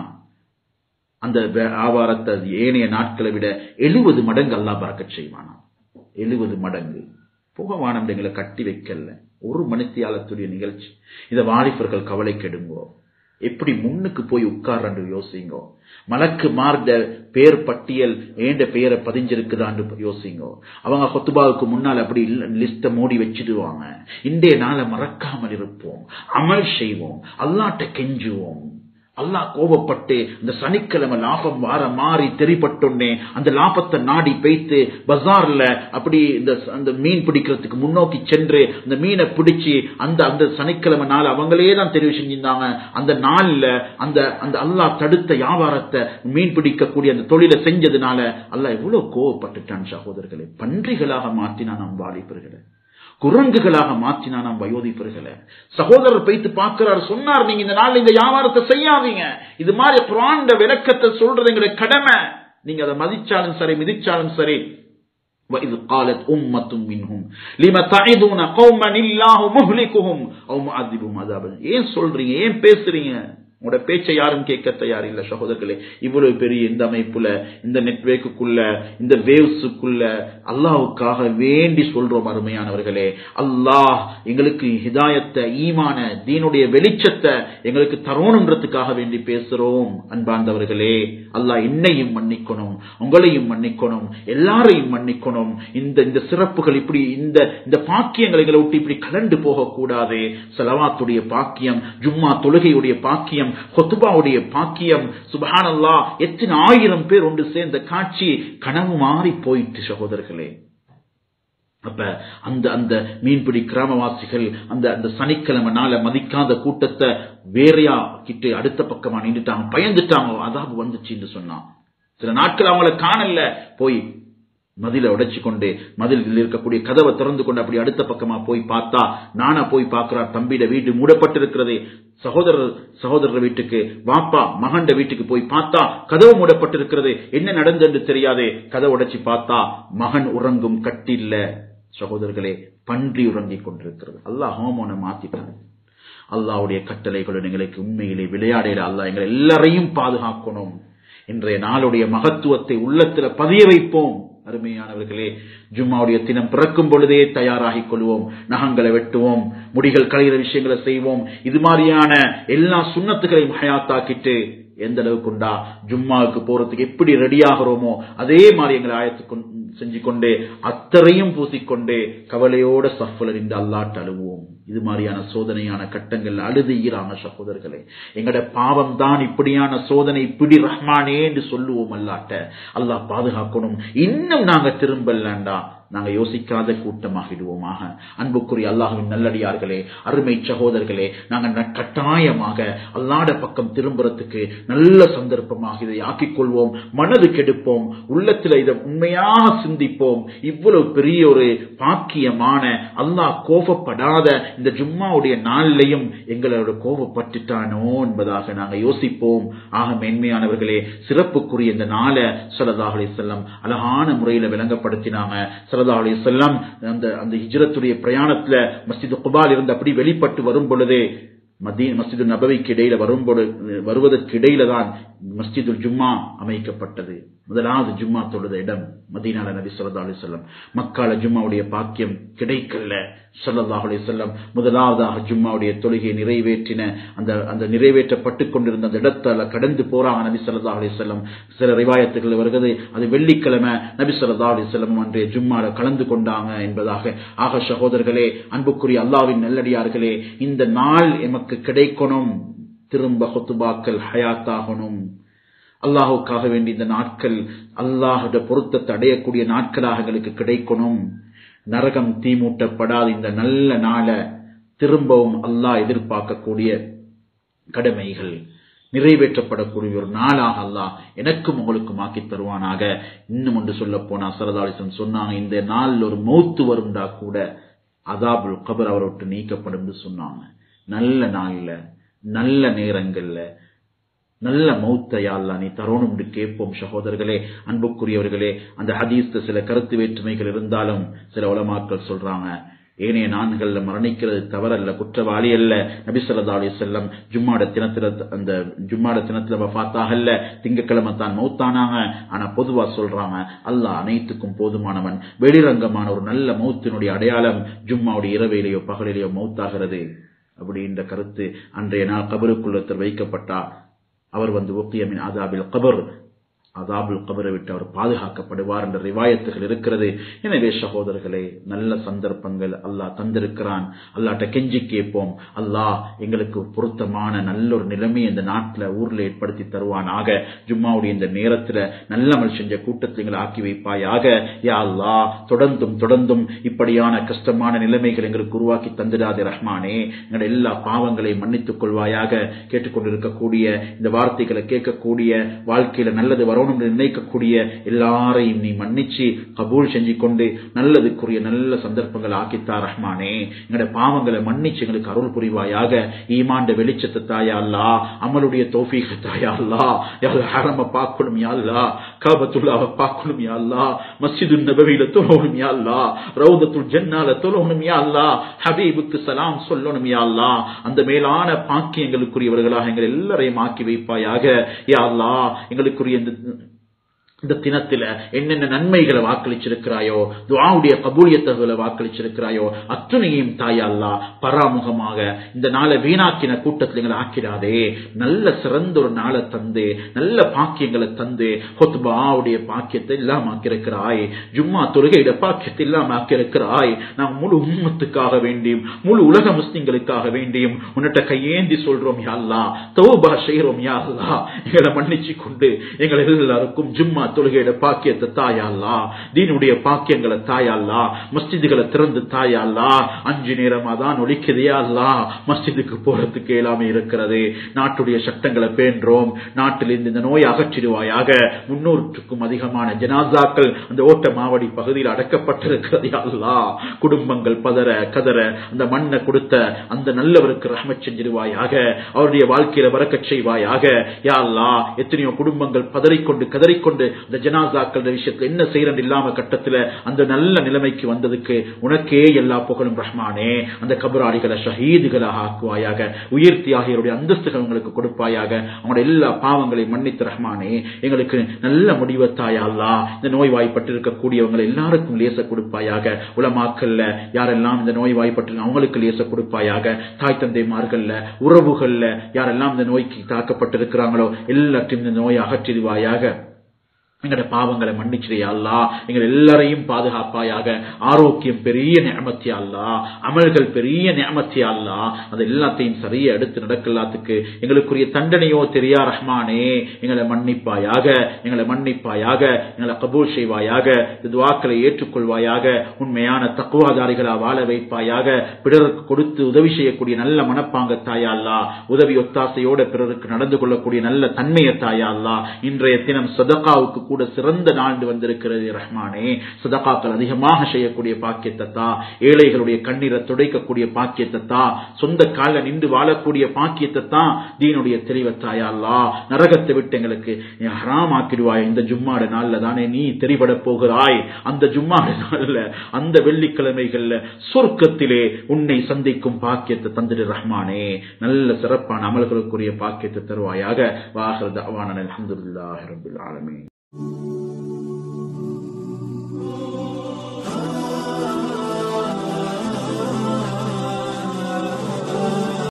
அந்த வே- வியாபாரத்தை ஏனைய நாட்களை விட எழுபது மடங்கு அல்லாஹ் பறக்கச் செய்வானாம் எழுபது மடங்கு புகவானம் எங்களை கட்டி வைக்கல ஒரு மணித்தியாலத்துடைய நிகழ்ச்சி இத வாலிபர்கள் கவலை கெடுங்கோ எப்படி முன்னுக்கு போய் உட்கார்ந்து யோசிங்கோ மலக்கு மார்ட பேர் பட்டியல் ஏண்ட பெயரை பதிஞ்சிருக்குதான்னு யோசிங்கோ அவங்க ஹொத்துபாவுக்கு முன்னால் அப்படி லிஸ்ட மூடி வச்சிடுவாங்க இன்றைய நாளை மறக்காமல் இருப்போம் அமல் செய்வோம் அல்லாட்ட கெஞ்சுவோம் அல்லாஹ் கோபப்பட்டு இந்த சனிக்கிழமை லாபம் வார மாறி தெரிப்பட்டோன்னே அந்த லாபத்தை நாடி பெய்த்து பஜார்ல அப்படி இந்த அந்த மீன் பிடிக்கிறதுக்கு முன்னோக்கி சென்று அந்த மீனை பிடிச்சு அந்த அந்த சனிக்கிழமை நாள் அவங்களே தான் தெரிவு செஞ்சிருந்தாங்க அந்த நாள்ல அந்த அந்த அல்லாஹ் தடுத்த வியாபாரத்தை மீன் பிடிக்கக்கூடிய அந்த தொழிலை செஞ்சதுனால அல்லாஹ் எவ்வளவு கோவப்பட்டுட்டான் சகோதரர்களை பன்றிகளாக மாற்றினான் நம் வாலிபர்களை குரங்குகளாக மாற்றினா நாம் வயோதிப்பர்களை சகோதரர் போய்த்து பார்க்கிறார் சொன்னார் நீங்க இந்த நாள் இந்த வியாபாரத்தை செய்யாதீங்க இது மாதிரி குரான்ட விளக்கத்தை சொல்றது எங்களுடைய கடமை நீங்க அதை மதிச்சாலும் சரி மிதிச்சாலும் சரி وإذ قالت أمة منهم لما تعظون قوما الله مهلكهم أو معذبهم عذابا ஏன் சொல்றீங்க ஏன் பேசுறீங்க உங்களோட பேச்சை யாரும் கேட்க தயார் இல்ல சகோதரர்களே இவ்வளவு பெரிய இந்த அமைப்புல இந்த நெட்வொர்க்குள்ள இந்த வேவ்ஸுக்குள்ள அல்லாஹ்வுக்காக வேண்டி சொல்றோம் அருமையானவர்களே அல்லாஹ் எங்களுக்கு ஹிதாயத்தை ஈமான தீனுடைய வெளிச்சத்தை எங்களுக்கு தரோணுன்றதுக்காக வேண்டி பேசுறோம் அன்பார்ந்தவர்களே அல்லாஹ் என்னையும் மன்னிக்கணும் உங்களையும் மன்னிக்கணும் எல்லாரையும் மன்னிக்கணும் இந்த இந்த சிறப்புகள் இப்படி இந்த இந்த பாக்கியங்களை எங்களை விட்டு இப்படி கலண்டு போகக்கூடாது செலவாத்துடைய பாக்கியம் ஜும்மா தொழுகையுடைய பாக்கியம் ஹொத்துபாவுடைய பாக்கியம் சுபஹானல்லா எத்தனை ஆயிரம் பேர் ஒன்று சேர்ந்த காட்சி கனவு மாறி போயிட்டு சகோதரர்களே அப்ப அந்த அந்த மீன்பிடி கிராமவாசிகள் அந்த அந்த சனிக்கிழமை நாள மதிக்காத கூட்டத்தை வேறையா கிட்டு அடுத்த பக்கமா நின்றுட்டாங்க பயந்துட்டாங்க அதாவது வந்துச்சுன்னு சொன்னான் சில நாட்கள் அவங்கள காணல போய் மதில உடைச்சு கொண்டு மதிலில் இருக்கக்கூடிய கதவை திறந்து கொண்டு அப்படி அடுத்த பக்கமா போய் பார்த்தா நானா போய் பார்க்கிறார் தம்பிட வீடு மூடப்பட்டிருக்கிறதே சகோதரர் சகோதரர் வீட்டுக்கு வாப்பா மகண்ட வீட்டுக்கு போய் பார்த்தா கதவு மூடப்பட்டிருக்கிறது என்ன நடந்தது தெரியாதே கதவை உடைச்சு பார்த்தா மகன் உறங்கும் கட்டில்ல சகோதரர்களே பன்றி உறங்கிக் கொண்டிருக்கிறது அல்லாஹ் ஹோமோனை மாத்திட்டான் அல்லாஹ்வுடைய கட்டளைகளுடன் எங்களுக்கு உண்மையிலே விளையாடையில அல்லாஹ் எங்களை எல்லாரையும் பாதுகாக்கணும் இன்றைய நாளுடைய மகத்துவத்தை உள்ளத்துல பதிய வைப்போம் அருமையானவர்களே ஜும்மாவுடைய தினம் பிறக்கும் பொழுதே தயாராகிக் கொள்வோம் நகங்களை வெட்டுவோம் முடிகள் களைகிற விஷயங்களை செய்வோம் இது மாதிரியான எல்லா சுண்ணத்துகளையும் ஹயாத்தாக்கிட்டு எந்த அளவுக்கு உண்டா ஜும்மாவுக்கு போறதுக்கு எப்படி ரெடி ஆகிறோமோ அதே மாதிரி எங்களை ஆயத்துக்கு செஞ்சு கொண்டு அத்தரையும் பூசிக்கொண்டு கவலையோட சஃபல நின்று அல்லாட்டு அழுவோம் இது மாதிரியான சோதனையான கட்டங்கள் அழுதுகிறாங்க சகோதரர்களே எங்கட பாவம் தான் இப்படியான சோதனை பிடி ரஹ்மானே என்று சொல்லுவோம் அல்லாட்ட அல்லாஹ் பாதுகாக்கணும் இன்னும் நாங்க திரும்பலாண்டா நாங்க யோசிக்காத கூட்டமாகிடுவோமாக அன்புக்குரிய அல்லாஹுவின் நல்லடியார்களே அருமை சகோதரர்களே நாங்க ந- கட்டாயமாக அல்லாட பக்கம் திரும்புறதுக்கு நல்ல சந்தர்ப்பமாக இதை ஆக்கிக் கொள்வோம் மனது கெடுப்போம் உள்ளத்துல இதை உண்மையாக சிந்திப்போம் இவ்வளவு பெரிய ஒரு பாக்கியமான அல்லாஹ் கோபப்படாத இந்த ஜும்மாவுடைய நாளிலையும் எங்களோட கோபப்பட்டுட்டானோ என்பதாக நாங்க யோசிப்போம் ஆக மேன்மையானவர்களே சிறப்புக்குரிய இந்த நாளை ஸல்லல்லாஹு அலைஹி வஸல்லம் அழகான முறையில விளங்கப்படுத்தினாங்க ஸல்லல்லாஹு அலைஹி வஸல்லம் அந்த அந்த ஹிஜ்ரத்துடைய பிரயாணத்துல மஸ்ஜித் குபால் இருந்து அப்படி வெளிப்பட்டு வரும் பொழுதே மதீ மஸ்ஜிது நபவிக்கு இடையில வரும்போது வருவதற்கு இடையில தான் மஸ்ஜிதுல் ஜும்மா அமைக்கப்பட்டது முதலாவது ஜும்மா தொழுத இடம் மதீனால நபி ஸல்லல்லாஹு அலைஹி வஸல்லம் மக்கால ஜும்மாவுடைய பாக்கியம் கிடைக்கல ஸல்லல்லாஹு அலைஹி வஸல்லம் முதலாவதாக ஜும்மாவுடைய தொழுகையை நிறைவேற்றின அந்த அந்த நிறைவேற்றப்பட்டு கொண்டிருந்த அந்த இடத்தால கடந்து போறாங்க நபி ஸல்லல்லாஹு அலைஹி வஸல்லம் சில ரிவாயத்துகள் வருகிறது அது வெள்ளிக்கிழமை நபி ஸல்லல்லாஹு அலைஹி வஸல்லம் அன்றைய ஜும்மால கலந்து கொண்டாங்க என்பதாக ஆக சகோதரர்களே அன்புக்குரிய அல்லாஹ்வின் நல்லடியார்களே இந்த நாள் எமக்கு கிடைக்கணும் திரும்ப ஹுத்துபாக்கள் ஹயாத்தாகணும் அல்லாஹுக்காக வேண்டி இந்த நாட்கள் அல்லாஹுடைய பொருத்தத்தை அடையக்கூடிய நாட்களாக எங்களுக்கு கிடைக்கணும் நரகம் தீமூட்டப்படாத இந்த நல்ல நாளை திரும்பவும் அல்லாஹ் எதிர்பார்க்கக்கூடிய கடமைகள் நிறைவேற்றப்படக்கூடிய ஒரு நாளாக அல்லாஹ் எனக்கும் உங்களுக்கும் ஆக்கி தருவானாக இன்னும் ஒன்று சொல்ல போனா சரதாலிசன் சொன்னாங்க இந்த நாளில் ஒரு மௌத்து வரும்டா கூட அதாபுல் கபர் அவரை விட்டு நீக்கப்படும் என்று சொன்னாங்க நல்ல நாள்ல நல்ல நேரங்கள்ல நல்ல மௌத்தையா அல்லாஹ் நீ தரோணும் என்று கேட்போம் சகோதரர்களே அன்புக்குரியவர்களே அந்த ஹதீஸ்ல சில கருத்து வேற்றுமைகள் இருந்தாலும் சில உலமாக்கள் சொல்றாங்க ஏனைய நான்கள்ல மரணிக்கிறது தவறல்ல குற்றவாளி அல்ல நபி ஸல்லல்லாஹு அலைஹி வஸல்லம் ஜும்மாட தினத்துல அந்த ஜும்மாட தினத்துல வஃபாத்தாகல்ல திங்கக்கிழமை தான் மௌத்தானாங்க ஆனா பொதுவா சொல்றாங்க அல்லாஹ் அனைத்துக்கும் போதுமானவன் வெளிரங்கமான ஒரு நல்ல மௌத்தினுடைய அடையாளம் ஜும்மாவுடைய இரவையிலேயோ பகலிலேயோ மௌத்தாகிறது அப்படின்ற கருத்து அன்றைய நாள் கபருக்குள்ளத்தில் வைக்கப்பட்டா அவர் வந்து ஒக்கியமின் அதாபில் கபர் அதாபுல் கபரை விட்டு அவர் பாதுகாக்கப்படுவார் என்ற ரிவாயத்துகள் இருக்கிறது எனவே சகோதரர்களே நல்ல சந்தர்ப்பங்கள் அல்லாஹ் தந்திருக்கிறான் அல்லாட்ட கெஞ்சி கேட்போம் அல்லாஹ் எங்களுக்கு பொருத்தமான நல்ல ஒரு நிலைமையை இந்த நாட்டில் ஊர்ல ஏற்படுத்தி தருவானாக ஜும்மாவுடைய இந்த நேரத்துல நல்லமல் செஞ்ச கூட்டத்தை எங்களை ஆக்கி வைப்பாயாக யா அல்லாஹ் தொடர்ந்தும் தொடர்ந்தும் இப்படியான கஷ்டமான நிலைமைகள் எங்களுக்கு உருவாக்கி தந்திடாதே ரஹ்மானே எங்களுடைய எல்லா பாவங்களையும் மன்னித்துக் கொள்வாயாக கேட்டுக்கொண்டிருக்கக்கூடிய இந்த வார்த்தைகளை கேட்கக்கூடிய வாழ்க்கையில நல்லது வரணும் என்று நினைக்கக்கூடிய எல்லாரையும் நீ மன்னிச்சு கபூல் செஞ்சு கொண்டு நல்லதுக்குரிய நல்ல சந்தர்ப்பங்களை ஆக்கித்தா ரஹ்மானே எங்களுடைய பாவங்களை மன்னிச்சு எங்களுக்கு அருள் புரிவாயாக ஈமாண்ட வெளிச்சத்தை தாயா அல்லா அமலுடைய தோஃபீக தாயா அல்லா யாரு ஹரம பார்க்கணும் யா அல்லா காபத்துல்லாவை பார்க்கணும் யா அல்லா மஸ்ஜிது நபவியில தொழணும் யா அல்லா ரவுதத்துல் ஜன்னால தொழணும் யா அல்லா ஹபீபுக்கு சலாம் சொல்லணும் யா அல்லா அந்த மேலான பாக்கியங்களுக்குரியவர்களாக எங்கள் எல்லாரையும் ஆக்கி வைப்பாயாக யா அல்லா எங்களுக்குரிய இந்த இந்த தினத்துல என்னென்ன நன்மைகளை வாக்களிச்சிருக்கிறாயோ துவாவுடைய கபூலியத்தகளை வாக்களிச்சிருக்கிறாயோ அத்துணையும் தாயா அல்லா பராமுகமாக இந்த நாளை வீணாக்கின கூட்டத்தில் எங்களை ஆக்கிடாதே நல்ல சிறந்த ஒரு நாளை தந்து நல்ல பாக்கியங்களை தந்து ஹொத்பாவுடைய பாக்கியத்தை இல்லாம ஆக்கியிருக்கிறாய் ஜும்மா தொழுகையிட பாக்கியத்தை இல்லாம ஆக்கியிருக்கிறாய் நாம் முழு உம்மத்துக்காக வேண்டியும் முழு உலக முஸ்லிம்களுக்காக வேண்டியும் உன்னிட்ட கையேந்தி சொல்றோம் யா அல்லா தௌபா செய்கிறோம் யா அல்லா எங்களை மன்னிச்சு கொண்டு எங்களை எல்லாருக்கும் ஜும்மா தொழுகையிட பாக்கியத்தை தாயால்லா தீனுடைய பாக்கியங்களை தாயால்லா மஸ்ஜிதுகளை திறந்து தாயால்லா அஞ்சு நேரமா தான் ஒழிக்குதையா அல்லா மஸ்ஜிதுக்கு போறதுக்கு இயலாம இருக்கிறது நாட்டுடைய சட்டங்களை பேன்றோம் நாட்டில் இருந்து இந்த நோயை அகற்றிடுவாயாக முன்னூற்றுக்கும் அதிகமான ஜனாசாக்கள் அந்த ஓட்ட மாவடி பகுதியில் அடக்கப்பட்டிருக்கிறது யா அல்லா குடும்பங்கள் பதற கதற அந்த மண்ணை கொடுத்த அந்த நல்லவருக்கு ரஹமத் செஞ்சிருவாயாக அவருடைய வாழ்க்கையில வரக்கச் செய்வாயாக யா அல்லா எத்தனையோ குடும்பங்கள் பதறிக்கொண்டு கதறிக்கொண்டு அந்த ஜனாசாக்கள் விஷயத்துல என்ன செய்யறது இல்லாம கட்டத்துல அந்த நல்ல நிலைமைக்கு வந்ததுக்கு உனக்கே எல்லா புகழும் ரஹ்மானே அந்த கபராளிகளை ஷஹீதுகளாக ஆக்குவாயாக உயிர் தியாகிகளுடைய அந்தஸ்துகள் உங்களுக்கு கொடுப்பாயாக அவங்களுடைய எல்லா பாவங்களையும் மன்னித்து ரஹ்மானே எங்களுக்கு நல்ல முடிவத்தாயா அல்லா இந்த நோய் வாய்ப்பட்டிருக்கக்கூடியவங்களை எல்லாருக்கும் லேச கொடுப்பாயாக உலமாக்கல்ல யாரெல்லாம் இந்த நோய் வாய்ப்பட்டு அவங்களுக்கு லேச கொடுப்பாயாக தாய் தந்தைமார்கள்ல உறவுகள்ல யாரெல்லாம் இந்த நோய்க்கு தாக்கப்பட்டிருக்கிறாங்களோ எல்லாத்தையும் இந்த நோயை அகற்றிடுவாயாக எங்களுடைய பாவங்களை மன்னிச்சிரியா அல்லா எங்கள் எல்லாரையும் பாதுகாப்பாயாக ஆரோக்கியம் பெரிய நியமத்தியா அல்லா அமல்கள் பெரிய நியமத்தியா அல்லா அது எல்லாத்தையும் சரியா எடுத்து நடக்கலாத்துக்கு எங்களுக்குரிய தண்டனையோ தெரியா ரஹ்மானே எங்களை மன்னிப்பாயாக எங்களை மன்னிப்பாயாக எங்களை கபூல் செய்வாயாக துவாக்களை ஏற்றுக்கொள்வாயாக உண்மையான தக்குவாதாரிகளா வாழ வைப்பாயாக பிறருக்கு கொடுத்து உதவி செய்யக்கூடிய நல்ல மனப்பாங்கத்தாயா அல்லா உதவி ஒத்தாசையோட பிறருக்கு நடந்து கொள்ளக்கூடிய நல்ல தன்மையத்தாயா அல்லா இன்றைய தினம் சதகாவுக்கு கூட சிறந்த நாண்டு வந்திருக்கிறது ரஹ்மானே சதகாக்கள் அதிகமாக செய்யக்கூடிய பாக்கியத்தை தா ஏழைகளுடைய கண்ணீரை துடைக்கக்கூடிய பாக்கியத்தை தா சொந்த கால நின்று வாழக்கூடிய பாக்கியத்தை தான் தீனுடைய தெளிவத்தாயா அல்லா நரகத்தை விட்டு எங்களுக்கு ஹராம் ஆக்கிடுவாய் இந்த ஜும்மாட நாள்ல தானே நீ தெரிபட போகிறாய் அந்த ஜும்மாட நாள்ல அந்த வெள்ளிக்கிழமைகள்ல சொர்க்கத்திலே உன்னை சந்திக்கும் பாக்கியத்தை தந்துடு ரஹ்மானே நல்ல சிறப்பான அமல்களுக்குரிய பாக்கியத்தை தருவாயாக வாஹர் தவானன் அல்ஹம்துலில்லாஹி ரப்பில் ஆலமீன்